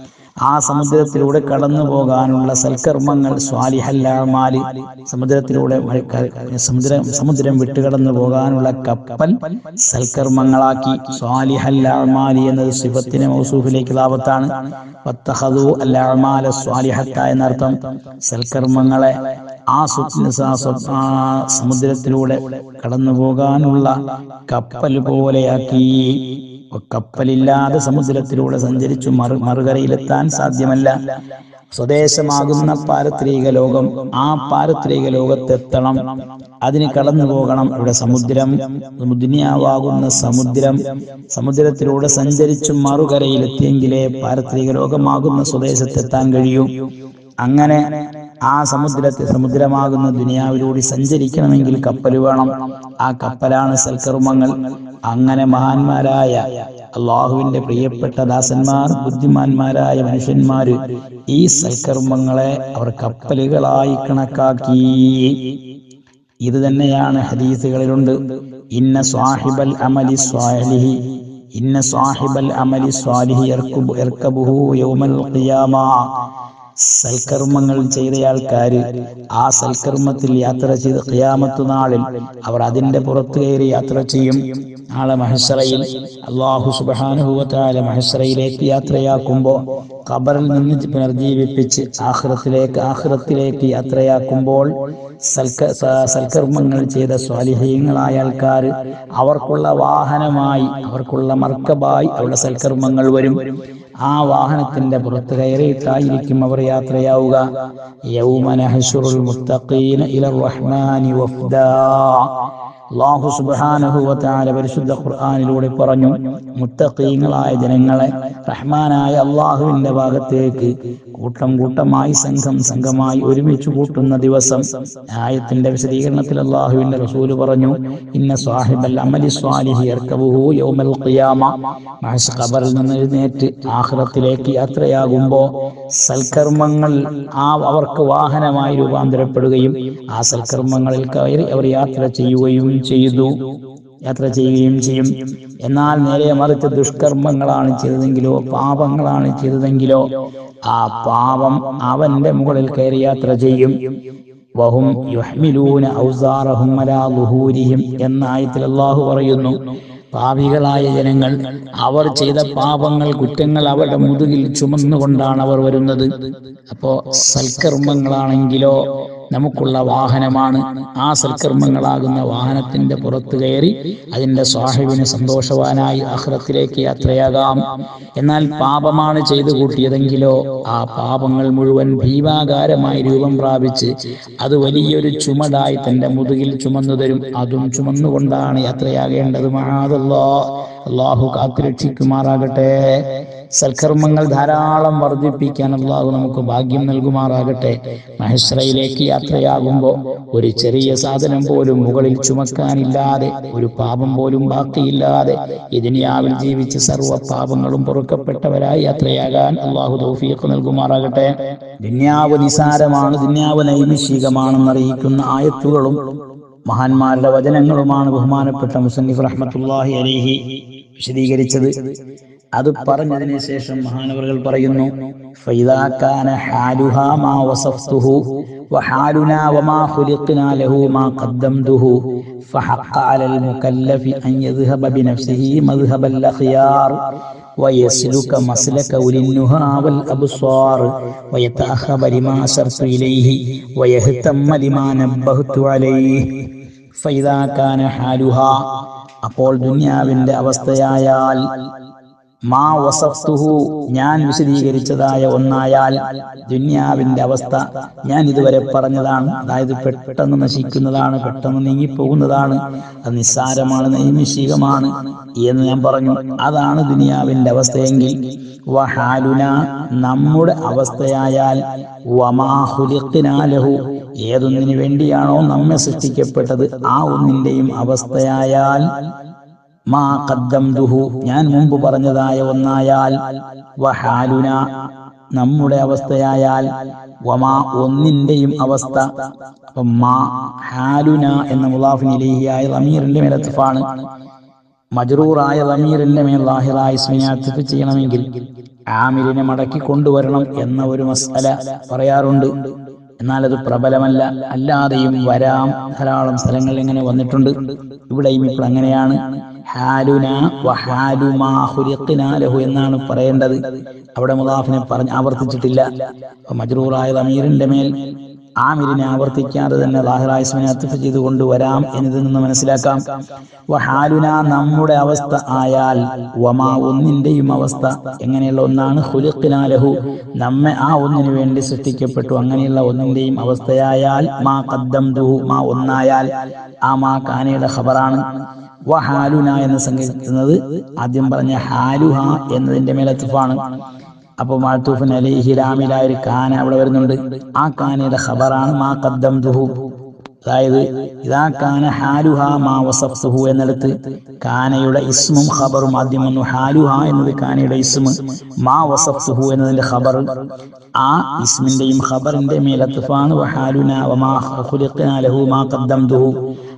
ആ സമുദ്രത്തിലൂടെ കടന്നു പോകാനുള്ള സൽക്കർമ്മങ്ങൾ സ്വാലിഹല്ലാമാലി സമുദ്രത്തിലൂടെ വഴി ക- സമുദ്രം സമുദ്രം വിട്ടുകടന്നു പോകാനുള്ള കപ്പൽ സൽക്കർമ്മങ്ങളാക്കി സ്വാലിഹല്ലാമാലി എന്നത് സിഫത്തിന് മൗസൂഫിലേക്ക് ലാഭത്താണ് വത്തഹദു അല്ലാമാല സ്വാലിഹത്ത എന്നർത്ഥം സൽക്കർമ്മങ്ങളെ ആ സ്വപ്ന സ- സ്വ- ആ സമുദ്രത്തിലൂടെ കടന്നു പോകാനുള്ള കപ്പൽ പോലെയാക്കി കപ്പലില്ലാതെ സമുദ്രത്തിലൂടെ സഞ്ചരിച്ചു മറു മറുകരയിലെത്താൻ സാധ്യമല്ല സ്വദേശമാകുന്ന പാരത്രിക ലോകം ആ പാരത്രിക ലോകത്തെത്തണം അതിന് കടന്നു പോകണം ഇവിടെ സമുദ്രം ദുനിയാവാകുന്ന സമുദ്രം സമുദ്രത്തിലൂടെ സഞ്ചരിച്ചു മറുകരയിലെത്തിയെങ്കിലേ പാരത്രിക ലോകമാകുന്ന സ്വദേശത്തെത്താൻ കഴിയൂ അങ്ങനെ ആ സമുദ്രത്തെ സമുദ്രമാകുന്ന ദുനിയാവിലൂടെ സഞ്ചരിക്കണമെങ്കിൽ കപ്പൽ വേണം ആ കപ്പലാണ് സൽക്കർമ്മങ്ങൾ അങ്ങനെ മഹാന്മാരായ അള്ളാഹുവിന്റെ പ്രിയപ്പെട്ട ദാസന്മാർ ബുദ്ധിമാന്മാരായ മനുഷ്യന്മാര് ഈ സൽക്കർമ്മങ്ങളെ അവർ കപ്പലുകളായി കണക്കാക്കി ഇത് തന്നെയാണ് ഹദീസുകളിലുണ്ട് ഇന്ന സ്വാഹിബൽ അമലി സ്വാലിഹി ഇന്ന സാഹിബൽ അമലി സ്വാലിഹി യർക്കുബു യർക്കബുഹു യൗമൽ ഖിയാമ സൽക്കർമ്മങ്ങൾ ചെയ്ത ആൾക്കാര് ആ സൽക്കർമ്മത്തിൽ യാത്ര ചെയ്ത് ഖിയാമത്ത് നാളിൽ അവർ അതിന്റെ പുറത്ത് കയറി യാത്ര ചെയ്യും നാളെ മഹസറയിൽ അള്ളാഹു സുബാനുഭവത്താല മഹസറയിലേക്ക് യാത്രയാക്കുമ്പോ ഖബറിൽ നിന്ന് പുനർജീവിപ്പിച്ച് ആഹ്റത്തിലേക്ക് ആഹ്റത്തിലേക്ക് യാത്രയാക്കുമ്പോൾ സൽക്ക സ- സൽക്കർമ്മങ്ങൾ ചെയ്ത സ്വാലിഹീങ്ങളായ ആൾക്കാർ അവർക്കുള്ള വാഹനമായി അവർക്കുള്ള മർക്കബായി അവരുടെ സൽക്കർമ്മങ്ങൾ വരും ആ വാഹനത്തിന്റെ പുറത്ത് കയറിയിട്ടായിരിക്കും അവർ യാത്രയാവുക യൗമ നഹ്ശുറുൽ മുത്തഖീന ഇലർ റഹ്മാനി വഫ്ദാ അള്ളാഹു സുബ്ഹാനഹു വ തആല പരിശുദ്ധ ഖുർആനിലൂടെ പറഞ്ഞു മുത്തഖീങ്ങളായ ജനങ്ങളെ റഹ്മാനായ അള്ളാഹുവിന്റെ ഭാഗത്തേക്ക് കൂട്ടം കൂട്ടമായി സംഘം സംഘമായി ഒരുമിച്ച് കൂട്ടുന്ന ദിവസം ആയത്തിന്റെ വിശദീകരണത്തിൽ അള്ളാഹുവിന്റെ റസൂല് പറഞ്ഞു ഇന്ന സ്വാഹിബൽ അമലി സ്വാലിഹി യർക്കബുഹു യൗമൽ ഖിയാമ മഹസ് ഖബറിൽ നിന്ന് എഴുന്നേറ്റ് ആഖിറത്തിലേക്ക് യാത്രയാകുമ്പോ സൽക്കർമ്മങ്ങൾ ആ അവർക്ക് വാഹനമായി രൂപാന്തരപ്പെടുകയും ആ സൽക്കർമ്മങ്ങളിൽ കയറി അവർ യാത്ര ചെയ്യുകയും ചെയ്തു യാത്ര ചെയ്യുകയും ചെയ്യും എന്നാൽ നേരെ മറിച്ച് ദുഷ്കർമ്മങ്ങളാണ് ചെയ്തതെങ്കിലോ പാപങ്ങളാണ് ചെയ്തതെങ്കിലോ ആ പാപം അവന്റെ മുകളിൽ കയറി യാത്ര ചെയ്യും വഹും യുഹ്മിലൂന ഔസാറഹും അലാ ളുഹൂരിഹിം എന്ന ആയത്തിൽ അല്ലാഹു പറയുന്നു പാപികളായ ജനങ്ങൾ അവർ ചെയ്ത പാപങ്ങൾ കുറ്റങ്ങൾ അവരുടെ മുതുകിൽ ചുമന്നുകൊണ്ടാണ് അവർ വരുന്നത് അപ്പോ സൽക്കർമ്മങ്ങളാണെങ്കിലോ നമുക്കുള്ള വാഹനമാണ് ആ സൽക്കർമ്മങ്ങളാകുന്ന വാഹനത്തിന്റെ പുറത്ത് കയറി അതിന്റെ സ്വാഹിബിന് സന്തോഷവാനായി അഹ്റത്തിലേക്ക് യാത്രയാകാം എന്നാൽ പാപമാണ് ചെയ്തു കൂട്ടിയതെങ്കിലോ ആ പാപങ്ങൾ മുഴുവൻ ഭീമാകാരമായി രൂപം പ്രാപിച്ച് അത് വലിയൊരു ചുമടായി തന്റെ മുതുകിൽ ചുമന്നു തരും അതും ചുമന്നുകൊണ്ടാണ് യാത്രയാകേണ്ടത് മഹാദല്ലാ അള്ളാഹു കാത്തുരക്ഷിക്കുമാറാകട്ടെ സൽക്കർമ്മങ്ങൾ ധാരാളം വർദ്ധിപ്പിക്കാൻ അള്ളാഹു നമുക്ക് ഭാഗ്യം നൽകുമാറാകട്ടെ മഹശ്രയിലേക്ക് യാത്രയാകുമ്പോൾ ഒരു ചെറിയ സാധനം പോലും മുകളിൽ ചുമക്കാനില്ലാതെ ഒരു പാപം പോലും ബാക്കിയില്ലാതെ ഈ ദുനിയാവിൽ ജീവിച്ച് സർവ്വ പാപങ്ങളും പൊറുക്കപ്പെട്ടവരായി യാത്രയാകാൻ അള്ളാഹു തൗഫീഖ് നൽകുമാറാകട്ടെ ദുന്യാവ് നിസാരമാണ് ദുന്യാവ് നൈമിഷികമാണെന്ന് അറിയിക്കുന്ന ആയത്തുകളും മഹാന്മാരുടെ വചനങ്ങളുമാണ് ബഹുമാനപ്പെട്ട മുസന്നിഫ് റഹ്മത്തുള്ളാഹി അലൈഹി വിശദീകരിച്ചത് അത് പറഞ്ഞതിന് ശേഷം മഹാനവറുകൾ പറയുന്നു فإذا كان حالها ما وصفته وحالنا وما خلقنا له ما قدمته فحق على المكلف أن يذهب بنفسه مذهب الأخيار ويسلك مسلك أولي النهى والأبصار ويتأخب لما أشرت إليه ويهتم لما نبهت عليه فإذا كان حالها അപ്പോൾ ദുന്യാവിന്റെ അവസ്ഥയായാൽ മാ വസഫ്തുഹു ഞാൻ വിശദീകരിച്ചതായ ഒന്നായാൽ ദുന്യാവിന്റെ അവസ്ഥ ഞാൻ ഇതുവരെ പറഞ്ഞതാണ് അതായത് പെട്ടെന്ന് നശിക്കുന്നതാണ് പെട്ടെന്ന് നീങ്ങിപ്പോകുന്നതാണ് അത് നിസ്സാരമാണ് നൈമിഷികമാണ് എന്ന് ഞാൻ പറഞ്ഞു അതാണ് ദുനിയാവിന്റെ അവസ്ഥയെങ്കിൽ വഹാലുന നമ്മുടെ അവസ്ഥയായാൽ വമാ ഹുലിഖ്നാലഹു ഏതൊന്നിനു വേണ്ടിയാണോ നമ്മെ സൃഷ്ടിക്കപ്പെട്ടത് ആ ഒന്നിന്റെയും അവസ്ഥയായാൽ മാ ഖദ്ദംതുഹു ഞാൻ മുമ്പ് പറഞ്ഞതായ ഒന്നായാൽ വഹാലുന നമ്മുടെ അവസ്ഥയായാൽ വമാ ഒന്നിന്റെയും അവസ്ഥ അപ്പം മാ ഹാലുന എന്ന മുലാഫിനിലേഹിയായ റമീറിന്റെ മേലത്തിഫാണ് മജ്റൂറായ റമീറിന്റെ മേൽ ലാഹിറായ ഇസ്മിനെ അത്തിഫ് ചെയ്യണമെങ്കിൽ ആമിലിനെ മടക്കി കൊണ്ടുവരണം എന്ന ഒരു മസല പറയാറുണ്ട് എന്നാൽ അത് പ്രബലമല്ല അല്ലാതെയും വരാം ധാരാളം സ്ഥലങ്ങളിൽ ഇങ്ങനെ വന്നിട്ടുണ്ട് ഇവിടെയും ഇപ്പോൾ അങ്ങനെയാണ് ഹാലുന വഹാലുമാ ഖുലിഖ്നാ ലഹു എന്നാണ് പറയേണ്ടത് അവിടെ മുലാഫിനെ പറഞ്ഞ് ആവർത്തിച്ചിട്ടില്ല അപ്പൊ മജ്റൂറായ അമീറിന്റെ മേൽ ആമിരിനെ ആവർത്തിക്കാതെ തന്നെ ലാഹിറായിസ്മിനെ അത്തിഫ് ചെയ്ത് കൊണ്ടുവരാം എന്നതിൽ നിന്ന് മനസ്സിലാക്കാം വഹാലുന നമ്മുടെ അവസ്ഥ ആയാൽ വമാ ഒന്നിന്റെയും അവസ്ഥ എങ്ങനെയുള്ള ഒന്നാണ് ഹുലിഖിനാലഹു നമ്മെ ആ ഒന്നിനു വേണ്ടി സൃഷ്ടിക്കപ്പെട്ടു അങ്ങനെയുള്ള ഒന്നിന്റെയും അവസ്ഥയായാൽ മാ കദ്ദം ദുഹു മാ ഒന്നായാൽ ആ മാ കാനയുടെ ഖബറാണ് വഹാലുന എന്ന് സംഘടിക്കുന്നത് ആദ്യം പറഞ്ഞ ഹാലുഹ എന്നതിന്റെ മേലത്തുഫാണ് അപ്പൊ മാത്തൂഫിൻ അലൈഹി രാമിലായ ഒരു കാന അവിടെ വരുന്നുണ്ട് ആ കാനയുടെ ഖബറാണ് മാ കദ്ദം ദുഹു അതായത് ഇതാ കാന ഹാലുഹ മാ വസഫ്തുഹു എന്നിടത്ത് കാനയുടെ ഇസ്മും ഖബറും ആദ്യം വന്നു ഹാലുഹ എന്നത് കാനയുടെ ഇസ്മ മാ വസഫ്തുഹു എന്നതിന്റെ ഖബർ ആ ഇസ്മിന്റെയും ഖബറിന്റെ മേലത്തുഫാണ് വഹാലുന വമാ ഖുലിഖ്നാ ലഹു മാ ഖദ്ദംതുഹു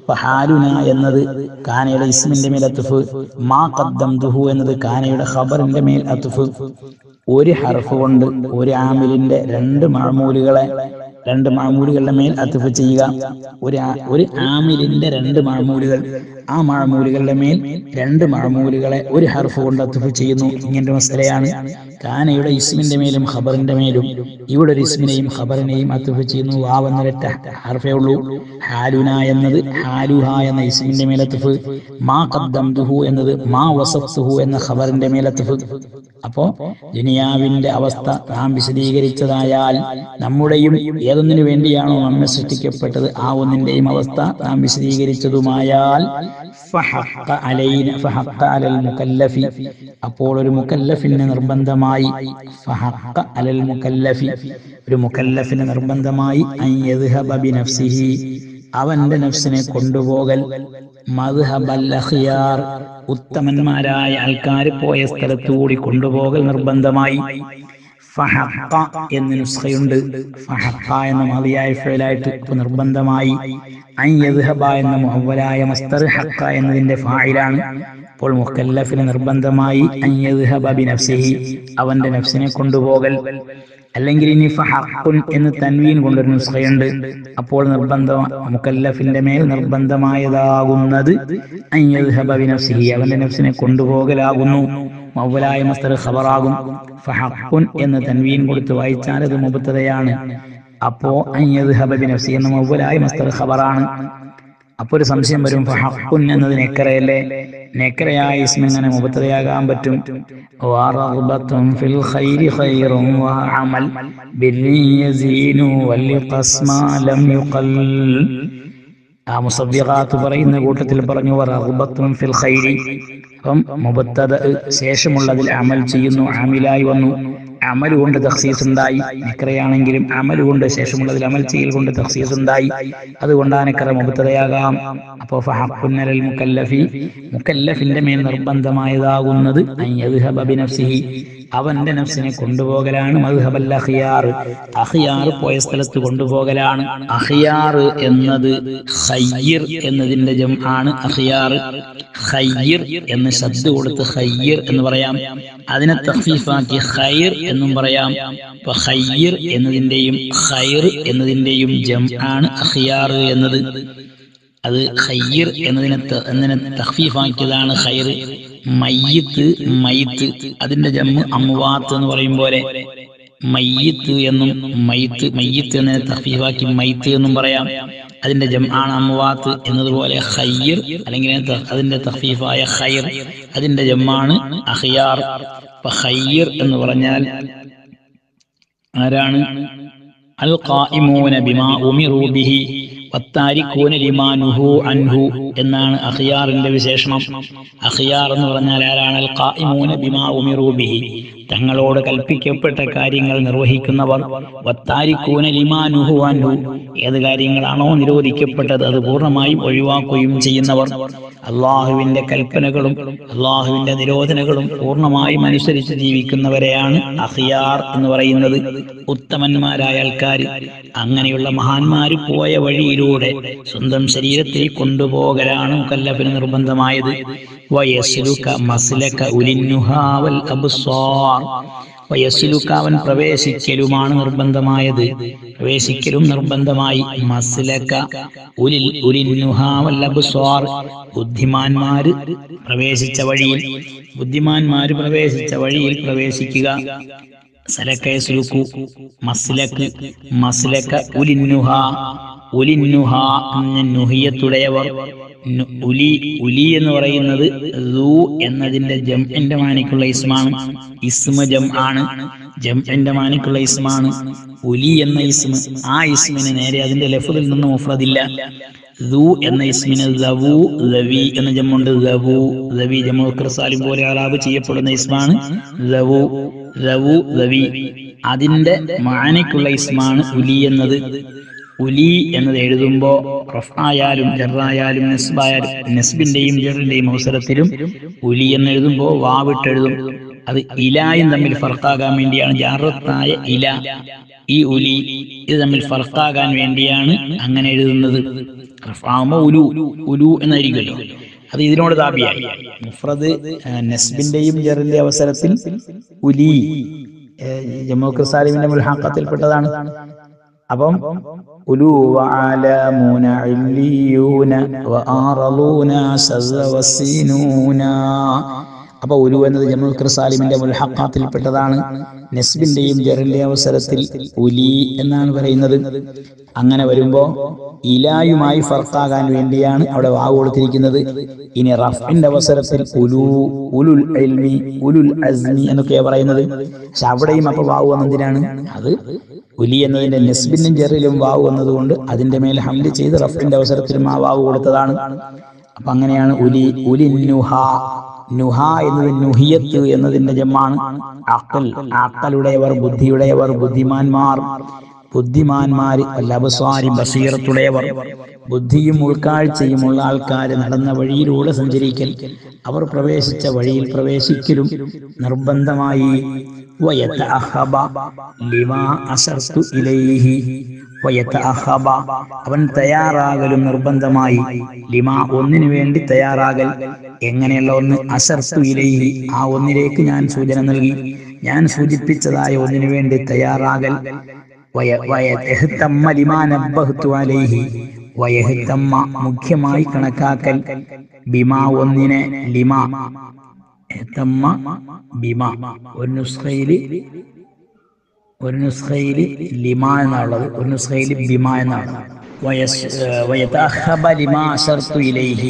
അപ്പൊ ഹാലുന എന്നത് കാനയുടെ ഇസ്മിന്റെ മേൽ അത്തുഫ് മാ കദ്ദം ദുഹു എന്നത് കാനയുടെ ഖബറിന്റെ മേൽ അത്തുഫ് ഒരു ഹർഫ് കൊണ്ട് ഒരു ആമിലിന്റെ രണ്ട് മാമൂലുകളെ രണ്ട് മാമൂലുകളുടെ മേൽ അത്തുഫ് ചെയ്യുക ഒരു ആ- ഒരു ആമിലിന്റെ രണ്ട് മാമൂലുകൾ ആ മാമൂലുകളുടെ മേൽ രണ്ട് മാമൂലുകളെ ഒരു ഹർഫ് കൊണ്ട് അത്തുഫ് ചെയ്യുന്നു ഇങ്ങനത്തെ മസലയാണ് കാനയുടെ ഇസ്മിന്റെ മേലും ഖബറിന്റെ മേലും ഇവിടെ ഒരു ഇസ്മിനെയും ഖബറിനെയും അത്തുഫ് ചെയ്യുന്നു വാവ് എന്നൊരൊറ്റ ഹർഫേ ഉള്ളൂ ഹാലുന എന്നത് ഹാലുഹ എന്ന ഇസ്മിന്റെ മേലത്തുഫ് മാ ഖദ്ദംതുഹു എന്നത് മാ വസഫ്തുഹു എന്ന ഖബറിന്റെ മേലത്തുഫ് അപ്പോ ദുനിയാവിന്റെ അവസ്ഥ നാം വിശദീകരിച്ചതായാൽ നമ്മുടെയും ഏതൊന്നിനു വേണ്ടിയാണോ നമ്മെ സൃഷ്ടിക്കപ്പെട്ടത് ആ ഒന്നിന്റെയും അവസ്ഥ നാം വിശദീകരിച്ചതുമായാൽ ഫഹഖ അലൈന ഫഹഖ അലൽ മുകല്ലഫി അപ്പോൾ ഒരു മുകല്ലഫിന് നിർബന്ധമായി ഫഹഖ അലൽ മുകല്ലഫി ഒരു മുകല്ലഫിന് നിർബന്ധമായി അൻ യദ്ഹബ ബിനഫ്സിഹി അവന്റെ നഫ്സിനെ കൊണ്ടുപോകൽ മദ്ഹബൽ അഖിയാർ ഉത്തമന്മാരായ ആൾക്കാർ പോയ സ്ഥലത്തുകൂടി കൊണ്ടുപോകൽ നിർബന്ധമായി ഫഹഖ എന്ന നുസ്ഖയുണ്ട് ഫഹഖ എന്ന മതിയായ ഫേലായിട്ട് ഇപ്പൊ നിർബന്ധമായി അൻ യദ്ഹബ എന്ന മുഹവലായ മസ്തർ ഹഖ എന്നതിന്റെ ഫായിലാണ് അപ്പോൾ മുക്കല്ലഫിന് നിർബന്ധമായി അൻ യദ്ഹബ ബിനഫ്സിഹി അവന്റെ നഫ്സിനെ കൊണ്ടുപോകൽ അല്ലെങ്കിൽ ഇനി ഫഹഖുൻ എന്ന് തൻവീൻ കൊണ്ടൊരു നുസ്ഖയുണ്ട് അപ്പോൾ നിർബന്ധം മുക്കല്ലഫിന്റെ മേൽ നിർബന്ധമായതാകുന്നത് അൻ യദ്ഹബ ബിനഫ്സിഹി അവന്റെ നഫ്സിനെ കൊണ്ടുപോകലാകുന്നു മൗലായ മസ്തർ ഖബറാകും ഫഹഖുൻ എന്ന് തൻവീൻ കൊടുത്ത് വായിച്ചാൽ അത് മുബത്തതയാണ് അപ്പോ അൻ യദ്ഹബ ബിനഫ്സി എന്ന മൗലായ മസ്തർ ഖബറാണ് അപ്പൊ ഒരു സംശയം വരും ഫഹഖുൻ എന്നത് നെക്കറയല്ലേ നെക്കറയായ ഇസ്മ എങ്ങനെ മുബത്തതയാകാൻ പറ്റും വറഗ്ബത്തും ഫിൽ ഖൈരി ഖൈറും വഅമൽ ബിർരി യസീനു വൽഖസ്മ ലം യുഖൽ ആ മുസവ്വിഖാത്ത് പറയുന്ന കൂട്ടത്തിൽ പറഞ്ഞു വറഗ്ബത്തും ഫിൽ ഖൈരി അപ്പം മുബത്തദ ശേഷമുള്ളതിൽ അമൽ ചെയ്യുന്നു ആമിലായി വന്നു അമൽ കൊണ്ട് തഖ്സീസ് ഉണ്ടായി നിക്രയാണെങ്കിലും അമൽ കൊണ്ട് ശേഷമുള്ളതിൽ അമൽ ചെയ്യൽ കൊണ്ട് തഖ്സീസ് ഉണ്ടായി അതുകൊണ്ടാണ് നിക്ര മുബത്തതയാകാം അപ്പോൾ ഫഹഖുന്നൽ മുക്കല്ലഫി മുക്കല്ലഫിന്റെ മേൽ നിർബന്ധമായതാകുന്നത് അൻ യദ്ഹബ ബിനഫ്സിഹി അവന്റെ നഫ്സിനെ കൊണ്ടുപോകലാണ് മദ്ഹബൽ അഖിയാർ അഖിയാർ പോയ സ്ഥലത്ത് കൊണ്ടുപോകലാണ് അഖിയാർ എന്നത് ഖയ്യിർ എന്നതിന്റെ ജം ആണ് അഖിയാർ ഖയ്യിർ എന്ന് ശബ്ദ കൊടുത്ത് ഖയ്യിർ എന്ന് പറയാം അതിനെ തഖ്ഫീഫാക്കി ഖൈർ എന്നും പറയാം അപ്പൊ ഖയ്യിർ എന്നതിന്റെയും ഖൈർ എന്നതിന്റെയും ജം ആണ് അഖിയാർ എന്നത് അത് ഖയ്യിർ എന്നതിനെ ത- എന്നതിനെ തഖ്ഫീഫാക്കിയതാണ് ഖൈർ മയ്യത്ത് മയ്യത്ത് അതിന്റെ ജമ്മ് അമ്വാത്ത് എന്ന് പറയും പോലെ മയ്യത്ത് എന്നും മയ്യത്ത് മയ്യത്ത് എന്നതിനെ തഖ്ഫീഫാക്കി മയ്യത്ത് എന്നും പറയാം അതിന്റെ ജം ആണ് അമ്വാത്ത് എന്നതുപോലെ ഖയ്യിർ അല്ലെങ്കിൽ അതിന്റെ ത- അതിന്റെ തഖ്ഫീഫായ ഖൈർ അതിന്റെ ജമ്മാണ് അഖിയാർ അപ്പൊ ഖയ്യിർ എന്ന് പറഞ്ഞാൽ ആരാണ് അൽ ഖായിമൂന ബിമാ ഉമിറു ബിഹി വത്താരിക്കൂന ലിമാ നുഹു അൻഹു എന്നാണ് അഖിയാറിന്റെ വിശേഷണം അഖിയാർ എന്ന് പറഞ്ഞാൽ ആരാണ് അൽ ഖായിമൂന ബിമാ ഉമിറു ബിഹി തങ്ങളോട് കൽപ്പിക്കപ്പെട്ട കാര്യങ്ങൾ നിർവഹിക്കുന്നവർ വത്താരിക്കൂന ലിമാ നുഹു അൻഹു ഏത് കാര്യങ്ങളാണോ നിരോധിക്കപ്പെട്ടത് അത് പൂർണ്ണമായും ഒഴിവാക്കുകയും ചെയ്യുന്നവർ അള്ളാഹുവിന്റെ കൽപ്പനകളും അള്ളാഹുവിന്റെ നിരോധനകളും പൂർണ്ണമായും അനുസരിച്ച് ജീവിക്കുന്നവരെയാണ് അഖിയാർ എന്ന് പറയുന്നത് ഉത്തമന്മാരായ ആൾക്കാർ അങ്ങനെയുള്ള മഹാന്മാര് പോയ വഴിയിലൂടെ സ്വന്തം ശരീരത്തെ കൊണ്ടുപോകലാണ് മുക്കല്ലഫിന് നിർബന്ധമായത് വയസ്ലുക മസ്ലക ഉലിന്നുഹാവൽ അബ്സാർ വയസ്സിലുക്ക അവൻ പ്രവേശിക്കലുമാണ് നിർബന്ധമായത് പ്രവേശിക്കലും നിർബന്ധമായി മസ്ലക ഉലിൽ ഉലിന്നുഹാവൽ അബ്സാർ ബുദ്ധിമാന്മാര് പ്രവേശിച്ച വഴിയിൽ ബുദ്ധിമാന്മാര് പ്രവേശിച്ച വഴിയിൽ പ്രവേശിക്കുക സലക്ക യസ്ലുക്കു മസ്ലക്ക് മസ്ലക്ക ഉലിന്നുഹ ഉലിന്നുഹ എന്ന നുഹിയത്തുടയവർ നു- ഉലി ഉലി എന്ന് പറയുന്നത് ദൂ എന്നതിന്റെ ജംഇന്റെ മാനിക്കുള്ള ഇസ്മാണ് ഇസ്മ ജം ആണ് ജംഇന്റെ മാനിക്കുള്ള ഇസ്മാണ് ഉലി എന്ന ഇസ്മ ആ ഇസ്മിന് നേരെ അതിന്റെ ലഫുദിൽ നിന്ന് മുഫ്രദില്ല ദൂ എന്ന ഇസ്മിന് ദവു ദവി എന്ന ജമ്മുണ്ട് ദവു ദവി ജമ്മു ക്രിസാലിം പോലെ അലാബ് ചെയ്യപ്പെടുന്ന ഇസ്മാണ് ദവു ദവു ദവി അതിന്റെ മാനിക്കുള്ള ഇസ്മാണ് ഉലി എന്നത് ഉലി എന്നത് എഴുതുമ്പോ റഫായാലും ജറായാലും നെസ്ബായാലും നെസ്ബിന്റെയും ജറിന്റെയും അവസരത്തിലും ഉലി എന്ന് എഴുതുമ്പോ വാവിട്ടെഴുതും അത് ഇലായും തമ്മിൽ ഫർക്കാകാൻ വേണ്ടിയാണ് ജാറത്തായ ഇല ഈ ഉലി ഇത് തമ്മിൽ ഫർക്കാകാൻ വേണ്ടിയാണ് അങ്ങനെ എഴുതുന്നത് റഫാകുമ്പോ ഉലു ഉലു എന്നായിരിക്കുമല്ലോ അത് ഇതിനോട് താപിയായി മുഫ്രദ് ആ, നസ്ബിന്റെയും ജറിന്റെ അവസരത്തിൽ ഉലി ജമ്മു ക്രിസാലിമിന്റെ മുൽഹാക്കത്തിൽപ്പെട്ടതാണ് അപ്പം ഉലു വഅലമൂന ഇല്ലിയൂന വആറളൂന സസ്സ വസ്സീനൂന അപ്പൊ ഉലു എന്നത് ജമുൽ ക്രിസാലിമിന്റെ മുൽഹഖാത്തിൽപ്പെട്ടതാണ് നസ്ബിന്റെയും ജറിന്റെ അവസരത്തിൽ ഉലി എന്നാണ് പറയുന്നത് അങ്ങനെ വരുമ്പോ ഇലായുമായി ഫർക്കാകാൻ വേണ്ടിയാണ് അവിടെ വാവ് കൊടുത്തിരിക്കുന്നത് ഇനി റഫിന്റെ അവസരത്തിൽ ഉലു ഉലുൽ ഇൽമി ഉലുൽ അസ്മി എന്നൊക്കെയാ പറയുന്നത് പക്ഷെ അവിടെയും അപ്പൊ വാവ് വന്നതിനാണ് അത് ഉലി എന്നതിന്റെ നെസ്ബിനും ജെറിലും വാവ് വന്നതുകൊണ്ട് അതിന്റെ മേൽ ഹംല് ചെയ്ത് റഫിന്റെ അവസരത്തിലും ആ വാവ് കൊടുത്തതാണ് അപ്പൊ അങ്ങനെയാണ് ഉലി ഉലി നുഹ നുഹ എന്നത് നുഹിയത്ത് എന്നതിന്റെ ജമ്മാണ് അക്കൽ അക്കലുടയവർ ബുദ്ധിയുടയവർ ബുദ്ധിമാന്മാർ ബുദ്ധിമാന്മാർ ലബസ്വാരി ബസീറത്തുടയവർ ബുദ്ധിയും ഉൾക്കാഴ്ചയുമുള്ള ആൾക്കാർ നടന്ന വഴിയിലൂടെ സഞ്ചരിക്കൽ അവർ പ്രവേശിച്ച വഴിയിൽ പ്രവേശിക്കലും നിർബന്ധമായി വയതഅഹബ ലിമാ അസർതു ഇലൈഹി വയതഅഹബ അവൻ തയ്യാറാകലും നിർബന്ധമായി ലിമാ ഒന്നിനു വേണ്ടി തയ്യാറാകൽ എങ്ങനെയുള്ള ഒന്ന് അസർതു ഇലൈഹി ആ ഒന്നിലേക്ക് ഞാൻ സൂചന നൽകി ഞാൻ സൂചിപ്പിച്ചതായ ഒന്നിനു വേണ്ടി തയ്യാറാകൽ വയ- വയ- എഹ്തമ്മ ലിമാ നബ്ബഹ്തു അലൈഹി വയഹ്തമ്മ മുഖ്യമായി കണക്കാക്കൽ ബിമാ ഒന്നിനെ ലിമാ എഹ്തമ്മ ബിമ ഒരു നുസ്ഖയില് ഒരു നുസ്ഖയില് ലിമ എന്നാണുള്ളത് ഒരു നുസ്ഖയില് ബിമ എന്നാണ് വയസ് വയതഅഹബ ലിമാ അശർതു ഇലൈഹി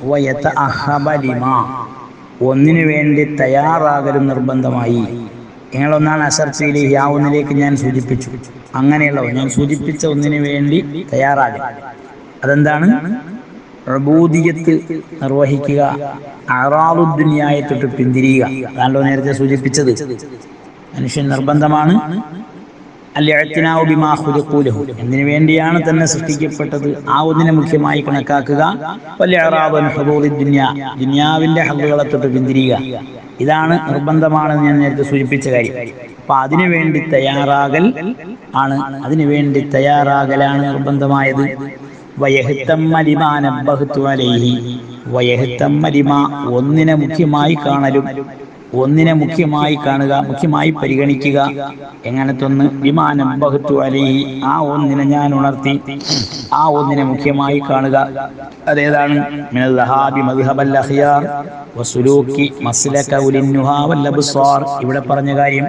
വയതഅഹബ ലിമാ ഒന്നിനു വേണ്ടി തയ്യാറാകലും നിർബന്ധമായി നിങ്ങളൊന്നാണ് അശർതു ഇലൈഹി ആ ഒന്നിലേക്ക് ഞാൻ സൂചിപ്പിച്ചു അങ്ങനെയുള്ള ഞാൻ സൂചിപ്പിച്ച ഒന്നിനു വേണ്ടി തയ്യാറാകൽ അതെന്താണ് പ്രബൂദിയത്ത് നിർവഹിക്കുക അറാളുദ്ദുനിയായെ തൊട്ട് പിന്തിരിയുക അതാണല്ലോ നേരത്തെ സൂചിപ്പിച്ചത് മനുഷ്യൻ നിർബന്ധമാണ് അല്ലിഅ്തിനാഉ ബിമാ ഖുലിഖൂ ലഹു. എന്തിനു വേണ്ടിയാണ് തന്നെ സൃഷ്ടിക്കപ്പെട്ടത് ആ ഒന്നിനെ മുഖ്യമായി കണക്കാക്കുക വല്ലിഅറാദു അൻ ഹുദൂദി ദുനിയ ദുനിയാവിന്റെ ഹദ്ദുകളെ തൊട്ട് പിന്തിരിയുക ഇതാണ് നിർബന്ധമാണെന്ന് ഞാൻ നേരത്തെ സൂചിപ്പിച്ച കാര്യം അപ്പൊ അതിനു വേണ്ടി തയ്യാറാകൽ ആണ് അതിനു വേണ്ടി തയ്യാറാകലാണ് നിർബന്ധമായത് വയഹ്തമ്മ ലിമാ നബ്ബഹ്തു അലൈഹി വയഹ്തമ്മ ലിമാ ഒന്നിനെ മുഖ്യമായി കാണലും ഒന്നിനെ മുഖ്യമായി കാണുക മുഖ്യമായി പരിഗണിക്കുക എങ്ങനത്തൊന്ന് വിമാനം ബഹുത്തു അലൈഹി ആ ഒന്നിനെ ഞാൻ ഉണർത്തി ആ ഒന്നിനെ മുഖ്യമായി കാണുക അതേതാണ് മിനൽ ദഹാബി മദ്ഹബൽ അഖ്യാർ വസുലൂക്കി മസ്ലക ഉലിന്നുഹാ വൽ അബ്സാർ ഇവിടെ പറഞ്ഞ കാര്യം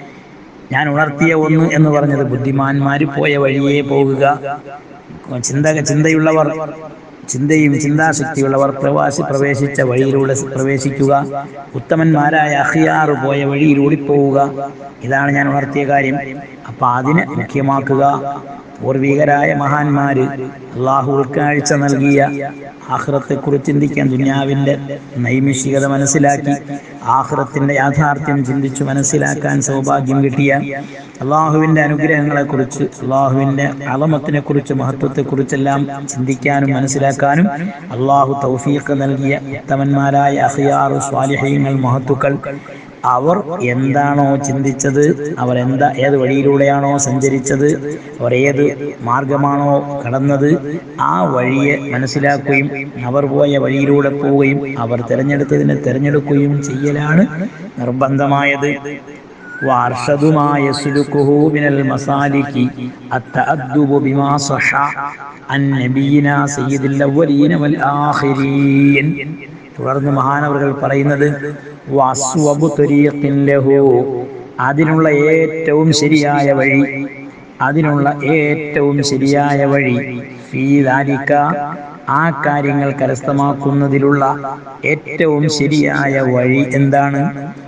ഞാൻ ഉണർത്തിയ ഒന്ന് എന്ന് പറഞ്ഞത് ബുദ്ധിമാന്മാര് പോയ വഴിയേ പോകുക ചിന്ത ചിന്തയുള്ളവർ ചിന്തയും ചിന്താശക്തിയുള്ളവർ പ്രവാസി പ്രവേശിച്ച വഴിയിലൂടെ പ്രവേശിക്കുക ഉത്തമന്മാരായ അഹിയാർ പോയ വഴിയിലൂടെ പോവുക ഇതാണ് ഞാൻ ഉണർത്തിയ കാര്യം അപ്പൊ അതിനെ മുഖ്യമാക്കുക പൂർവികരായ മഹാന്മാര് അള്ളാഹു ഉൾക്കാഴ്ച നൽകിയ ആഹ്റത്തെ കുറിച്ച് ചിന്തിക്കാൻ ദുനിയാവിന്റെ നൈമിഷികത മനസ്സിലാക്കി ആഹ്റത്തിന്റെ യാഥാർത്ഥ്യം ചിന്തിച്ചു മനസ്സിലാക്കാൻ സൗഭാഗ്യം കിട്ടിയ അള്ളാഹുവിന്റെ അനുഗ്രഹങ്ങളെ കുറിച്ച് അള്ളാഹുവിന്റെ അളമത്തിനെ കുറിച്ച് മഹത്വത്തെ കുറിച്ചെല്ലാം ചിന്തിക്കാനും മനസ്സിലാക്കാനും അള്ളാഹു തൗഫീഖ് നൽകിയ ഉത്തമന്മാരായ അഹിയാറു സ്വാലിഹ്യങ്ങൾ മഹത്തുക്കൾ അവർ എന്താണോ ചിന്തിച്ചത് അവർ എന്താ ഏത് വഴിയിലൂടെയാണോ സഞ്ചരിച്ചത് അവർ ഏത് മാർഗമാണോ കടന്നത് ആ വഴിയെ മനസ്സിലാക്കുകയും അവർ പോയ വഴിയിലൂടെ പോവുകയും അവർ തിരഞ്ഞെടുത്തതിനെ തിരഞ്ഞെടുക്കുകയും ചെയ്യലാണ് നിർബന്ധമായത് وأرشد ما يسلكه من المسالك التأدب بما صح عن نبينا سيد الأولين والآخرين തുടർന്ന് മഹാനവറുകൾ പറയുന്നത് വസ്വബു ത്വരീഖിൻ ലഹു അതിനുള്ള ഏറ്റവും ശരിയായ വഴി അതിനുള്ള ഏറ്റവും ശരിയായ വഴി ഫീ ദാലിക ആ കാര്യങ്ങൾ കരസ്ഥമാക്കുന്നതിലുള്ള ഏറ്റവും ശരിയായ വഴി എന്താണ്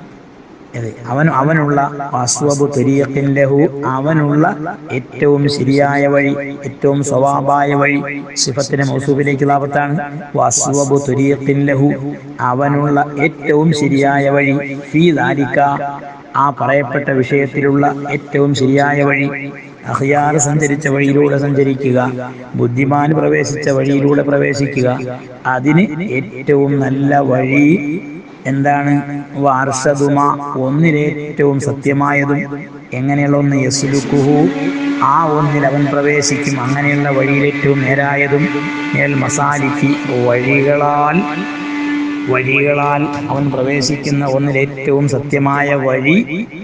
അതെ അവൻ അവനുള്ള വാസ്വബു ത്വരീഖിൻ ലഹു അവനുള്ള ഏറ്റവും ശരിയായ വഴി ഏറ്റവും സ്വഭാവായ വഴി സിഫത്തിന്റെ മൗസൂഫിലേക്ക് ലാഭത്താണ് വാസ്വബു ത്വരീഖിൻ ലഹു അവനുള്ള ഏറ്റവും ശരിയായ വഴി ഫീ ദാലിക ആ പറയപ്പെട്ട വിഷയത്തിലുള്ള ഏറ്റവും ശരിയായ വഴി അഹിയാർ സഞ്ചരിച്ച വഴിയിലൂടെ സഞ്ചരിക്കുക ബുദ്ധിമാൻ പ്രവേശിച്ച വഴിയിലൂടെ പ്രവേശിക്കുക അതിന് ഏറ്റവും നല്ല വഴി എന്താണ് വാർഷതുമ ഒന്നിലേറ്റവും സത്യമായതും എങ്ങനെയുള്ള ഒന്ന് യസ്ലുക്കുഹു ആ ഒന്നിൽ അവൻ പ്രവേശിക്കും അങ്ങനെയുള്ള വഴിയിൽ ഏറ്റവും നേരായതും മേൽ മസാലിക്ക് വഴികളാൽ വഴികളാൽ അവൻ പ്രവേശിക്കുന്ന ഒന്നിൽ ഏറ്റവും സത്യമായ വഴി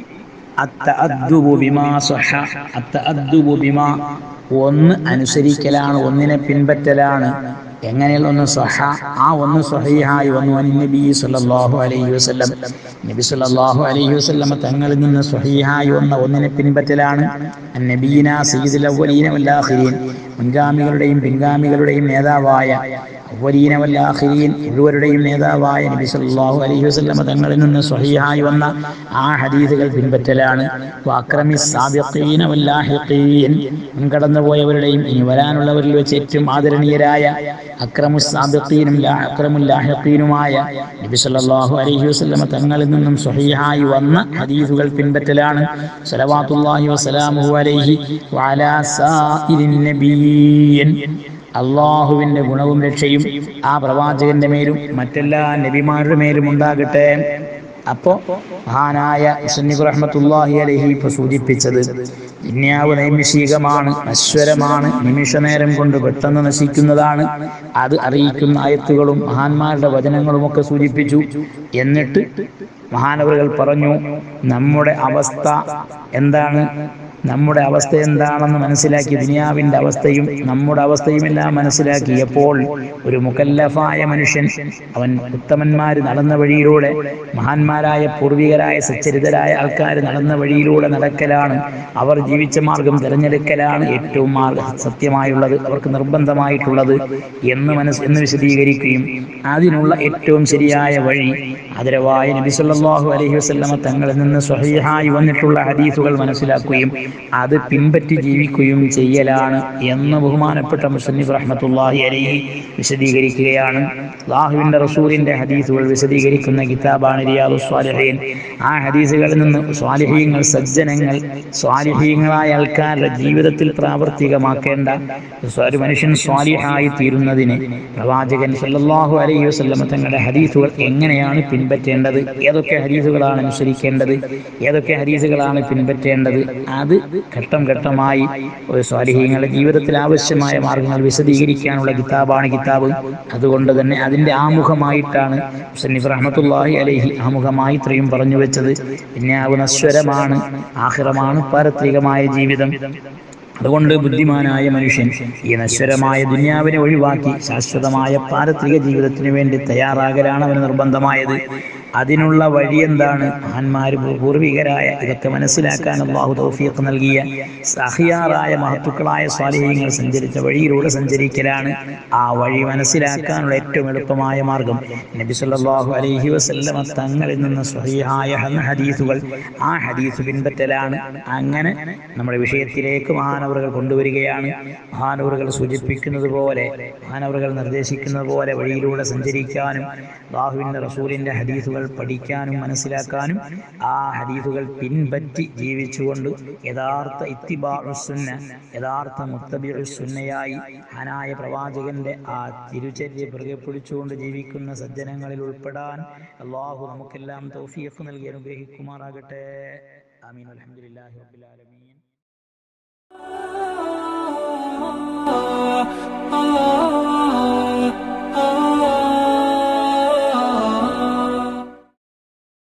അത്തഅദ്ദുബു ബിമാ സ്വഹ അത്തഅദ്ദുബു ബിമാ ഒന്ന് അനുസരിക്കലാണ് ഒന്നിനെ പിൻപറ്റലാണ് എങ്ങനെയുള്ള ഒന്ന് സഹ ആ ഒന്ന് സഹീഹായി വന്നു അൻ നബി സല്ലല്ലാഹു അലൈഹി വസല്ലം നബി സല്ലല്ലാഹു അലൈഹി വസല്ലം തങ്ങളിൽ നിന്ന് സഹീഹായി വന്ന ഒന്നിനെ പിൻപറ്റലാണ് അൻ നബീന സയ്യിദുൽ അവ്വലീന വൽ ആഖിരീൻ മുൻഗാമികളുടെയും പിൻഗാമികളുടെയും നേതാവായ അവലീന വല്ലാഖിരീൻ മുഴുവരുടെയും നേതാവായ നബി സല്ലല്ലാഹു അലൈഹി വസല്ലം തങ്ങളിൽ നിന്ന് സ്വഹീഹായി വന്ന ആ ഹദീസുകൾ പിൻപറ്റലാണ് വാക്രമി സാബിഖീന വല്ലാഹിഖീൻ മുൻകടന്നു പോയവരുടെയും ഇനി വരാനുള്ളവരിൽ വെച്ച് ഏറ്റവും ആദരണീയരായ അക്രമു സാബിഖീനും ലാ അക്രമുൽ ലാഹിഖീനുമായ നബി സല്ലല്ലാഹു അലൈഹി വസല്ലം തങ്ങളിൽ നിന്നും സ്വഹീഹായി വന്ന ഹദീസുകൾ പിൻപറ്റലാണ് സലവാത്തുല്ലാഹി വസലാമുഹു അലൈഹി വഅലാ സായിരിൻ നബിയ്യൻ അള്ളാഹുവിന്റെ ഗുണവും രക്ഷയും ആ പ്രവാചകന്റെ മേലും മറ്റെല്ലാ നബിമാരുടെ മേലും ഉണ്ടാകട്ടെ അപ്പോ മഹാനായ മുസന്നിഫ് റഹ്മത്തുല്ലാഹി അലൈഹി ഇപ്പൊ സൂചിപ്പിച്ചത് ദുന്യാവ് നൈമിഷികമാണ് നശ്വരമാണ് നിമിഷ നേരം കൊണ്ട് പെട്ടെന്ന് നശിക്കുന്നതാണ് അത് അറിയിക്കുന്ന ആയത്തുകളും മഹാന്മാരുടെ വചനങ്ങളും ഒക്കെ സൂചിപ്പിച്ചു എന്നിട്ട് മഹാനവറുകൾ പറഞ്ഞു നമ്മുടെ അവസ്ഥ എന്താണ് നമ്മുടെ അവസ്ഥ എന്താണെന്ന് മനസ്സിലാക്കി ദുനിയാവിന്റെ അവസ്ഥയും നമ്മുടെ അവസ്ഥയും എല്ലാം മനസ്സിലാക്കിയപ്പോൾ ഒരു മുക്കല്ലഫായ മനുഷ്യൻ അവൻ ഉത്തമന്മാർ നടന്ന വഴിയിലൂടെ മഹാന്മാരായ പൂർവികരായ സച്ചരിതരായ ആൾക്കാർ നടന്ന വഴിയിലൂടെ നടക്കലാണ് അവർ ജീവിച്ച മാർഗം തിരഞ്ഞെടുക്കലാണ് ഏറ്റവും മാർഗ സത്യമായുള്ളത് അവർക്ക് നിർബന്ധമായിട്ടുള്ളത് എന്ന് മനസ്സ് എന്ന് വിശദീകരിക്കുകയും അതിനുള്ള ഏറ്റവും ശരിയായ വഴി ആദരവായ നബി സല്ലല്ലാഹു അലൈഹി വസല്ലമ തങ്ങളിൽ നിന്ന് സ്വഹീഹായി വന്നിട്ടുള്ള ഹദീസുകൾ മനസ്സിലാക്കുകയും അത് പിൻപറ്റി ജീവിക്കുകയും ചെയ്യലാണ് എന്ന് ബഹുമാനപ്പെട്ട മുസന്നിഫ് റഹ്മത്തുള്ളാഹി അലൈഹി വിശദീകരിക്കുകയാണ് അള്ളാഹുവിന്റെ റസൂലിന്റെ ഹദീസുകൾ വിശദീകരിക്കുന്ന കിതാബാണ് റിയാദു സ്വാലിഹീൻ ആ ഹദീസുകളിൽ നിന്ന് സ്വാലിഹീങ്ങൾ സജ്ജനങ്ങൾ സ്വാലിഹീങ്ങളായ ആൾക്കാരുടെ ജീവിതത്തിൽ പ്രാവർത്തികമാക്കേണ്ട ഒരു മനുഷ്യൻ സ്വാലിഹായി തീരുന്നതിന് പ്രവാചകൻ സല്ലല്ലാഹു അലൈഹി വസല്ലമ തങ്ങളുടെ ഹദീസുകൾ എങ്ങനെയാണ് പിൻപറ്റേണ്ടത് ഏതൊക്കെ ഹദീസുകളാണ് അനുസരിക്കേണ്ടത് ഏതൊക്കെ ഹദീസുകളാണ് പിൻപറ്റേണ്ടത് അത് ഘട്ടം ഘട്ടമായി ഒരു സ്വാലിഹീങ്ങളുടെ ജീവിതത്തിൽ ആവശ്യമായ മാർഗങ്ങൾ വിശദീകരിക്കാനുള്ള കിതാബാണ് കിതാബ് അതുകൊണ്ട് തന്നെ അതിന്റെ ആമുഖമായിട്ടാണ് മുസന്നിഫ് റഹ്മത്തുള്ളാഹി അലൈഹി ആമുഖമായി ഇത്രയും പറഞ്ഞു വെച്ചത് പിന്നെ നശ്വരമാണ് ആഹിറമാണ് പാരത്രികമായ ജീവിതം അതുകൊണ്ട് ബുദ്ധിമാനായ മനുഷ്യൻ ഈ നശ്വരമായ ദുന്യാവിനെ ഒഴിവാക്കി ശാശ്വതമായ പാരത്രിക ജീവിതത്തിന് വേണ്ടി തയ്യാറാകലാണ് അവന് നിർബന്ധമായത് അതിനുള്ള വഴി എന്താണ് മഹാന്മാർ പൂർവികരായ ഇതൊക്കെ മനസ്സിലാക്കാൻ അള്ളാഹു തൗഫീഖ് നൽകിയ സഹിയാറായ മഹത്തുക്കളായ സ്വാലിഹ്യങ്ങൾ സഞ്ചരിച്ച വഴിയിലൂടെ സഞ്ചരിക്കലാണ് ആ വഴി മനസ്സിലാക്കാനുള്ള ഏറ്റവും എളുപ്പമായ മാർഗം നബി സല്ലല്ലാഹു അലൈഹി വസല്ലമ തങ്ങളിൽ നിന്ന് സ്വഹീഹായ ഹദീസുകൾ ആ ഹദീസ് പിൻപറ്റലാണ് അങ്ങനെ നമ്മുടെ വിഷയത്തിലേക്ക് മഹാനവറുകൾ കൊണ്ടുവരികയാണ് മഹാനവറുകൾ സൂചിപ്പിക്കുന്നത് പോലെ മഹാനവറുകൾ നിർദ്ദേശിക്കുന്നത് പോലെ വഴിയിലൂടെ സഞ്ചരിക്കാനും അള്ളാഹുവിൻ്റെ റസൂലിൻ്റെ ഹദീസുകൾ പഠിക്കാനും മനസ്സിലാക്കാനും ആ ഹദീസുകൾ പിൻപറ്റി ജീവിച്ചുകൊണ്ട് യഥാർത്ഥ ഇത്തിബാസുന്ന യഥാർത്ഥ മുത്തബിസുന്നയായി ഹനായ പ്രവാചകന്റെ ആ തിരുചര്യ പുറകെ പിടിച്ചുകൊണ്ട് ജീവിക്കുന്ന സജ്ജനങ്ങളിൽ ഉൾപ്പെടാൻ അള്ളാഹു നമുക്കെല്ലാം തൗഫീഖ് നൽകി അനുഗ്രഹിക്കുമാറാകട്ടെ ആമീൻ അൽഹംദുലില്ലാഹി റബ്ബിൽ ആലമീൻ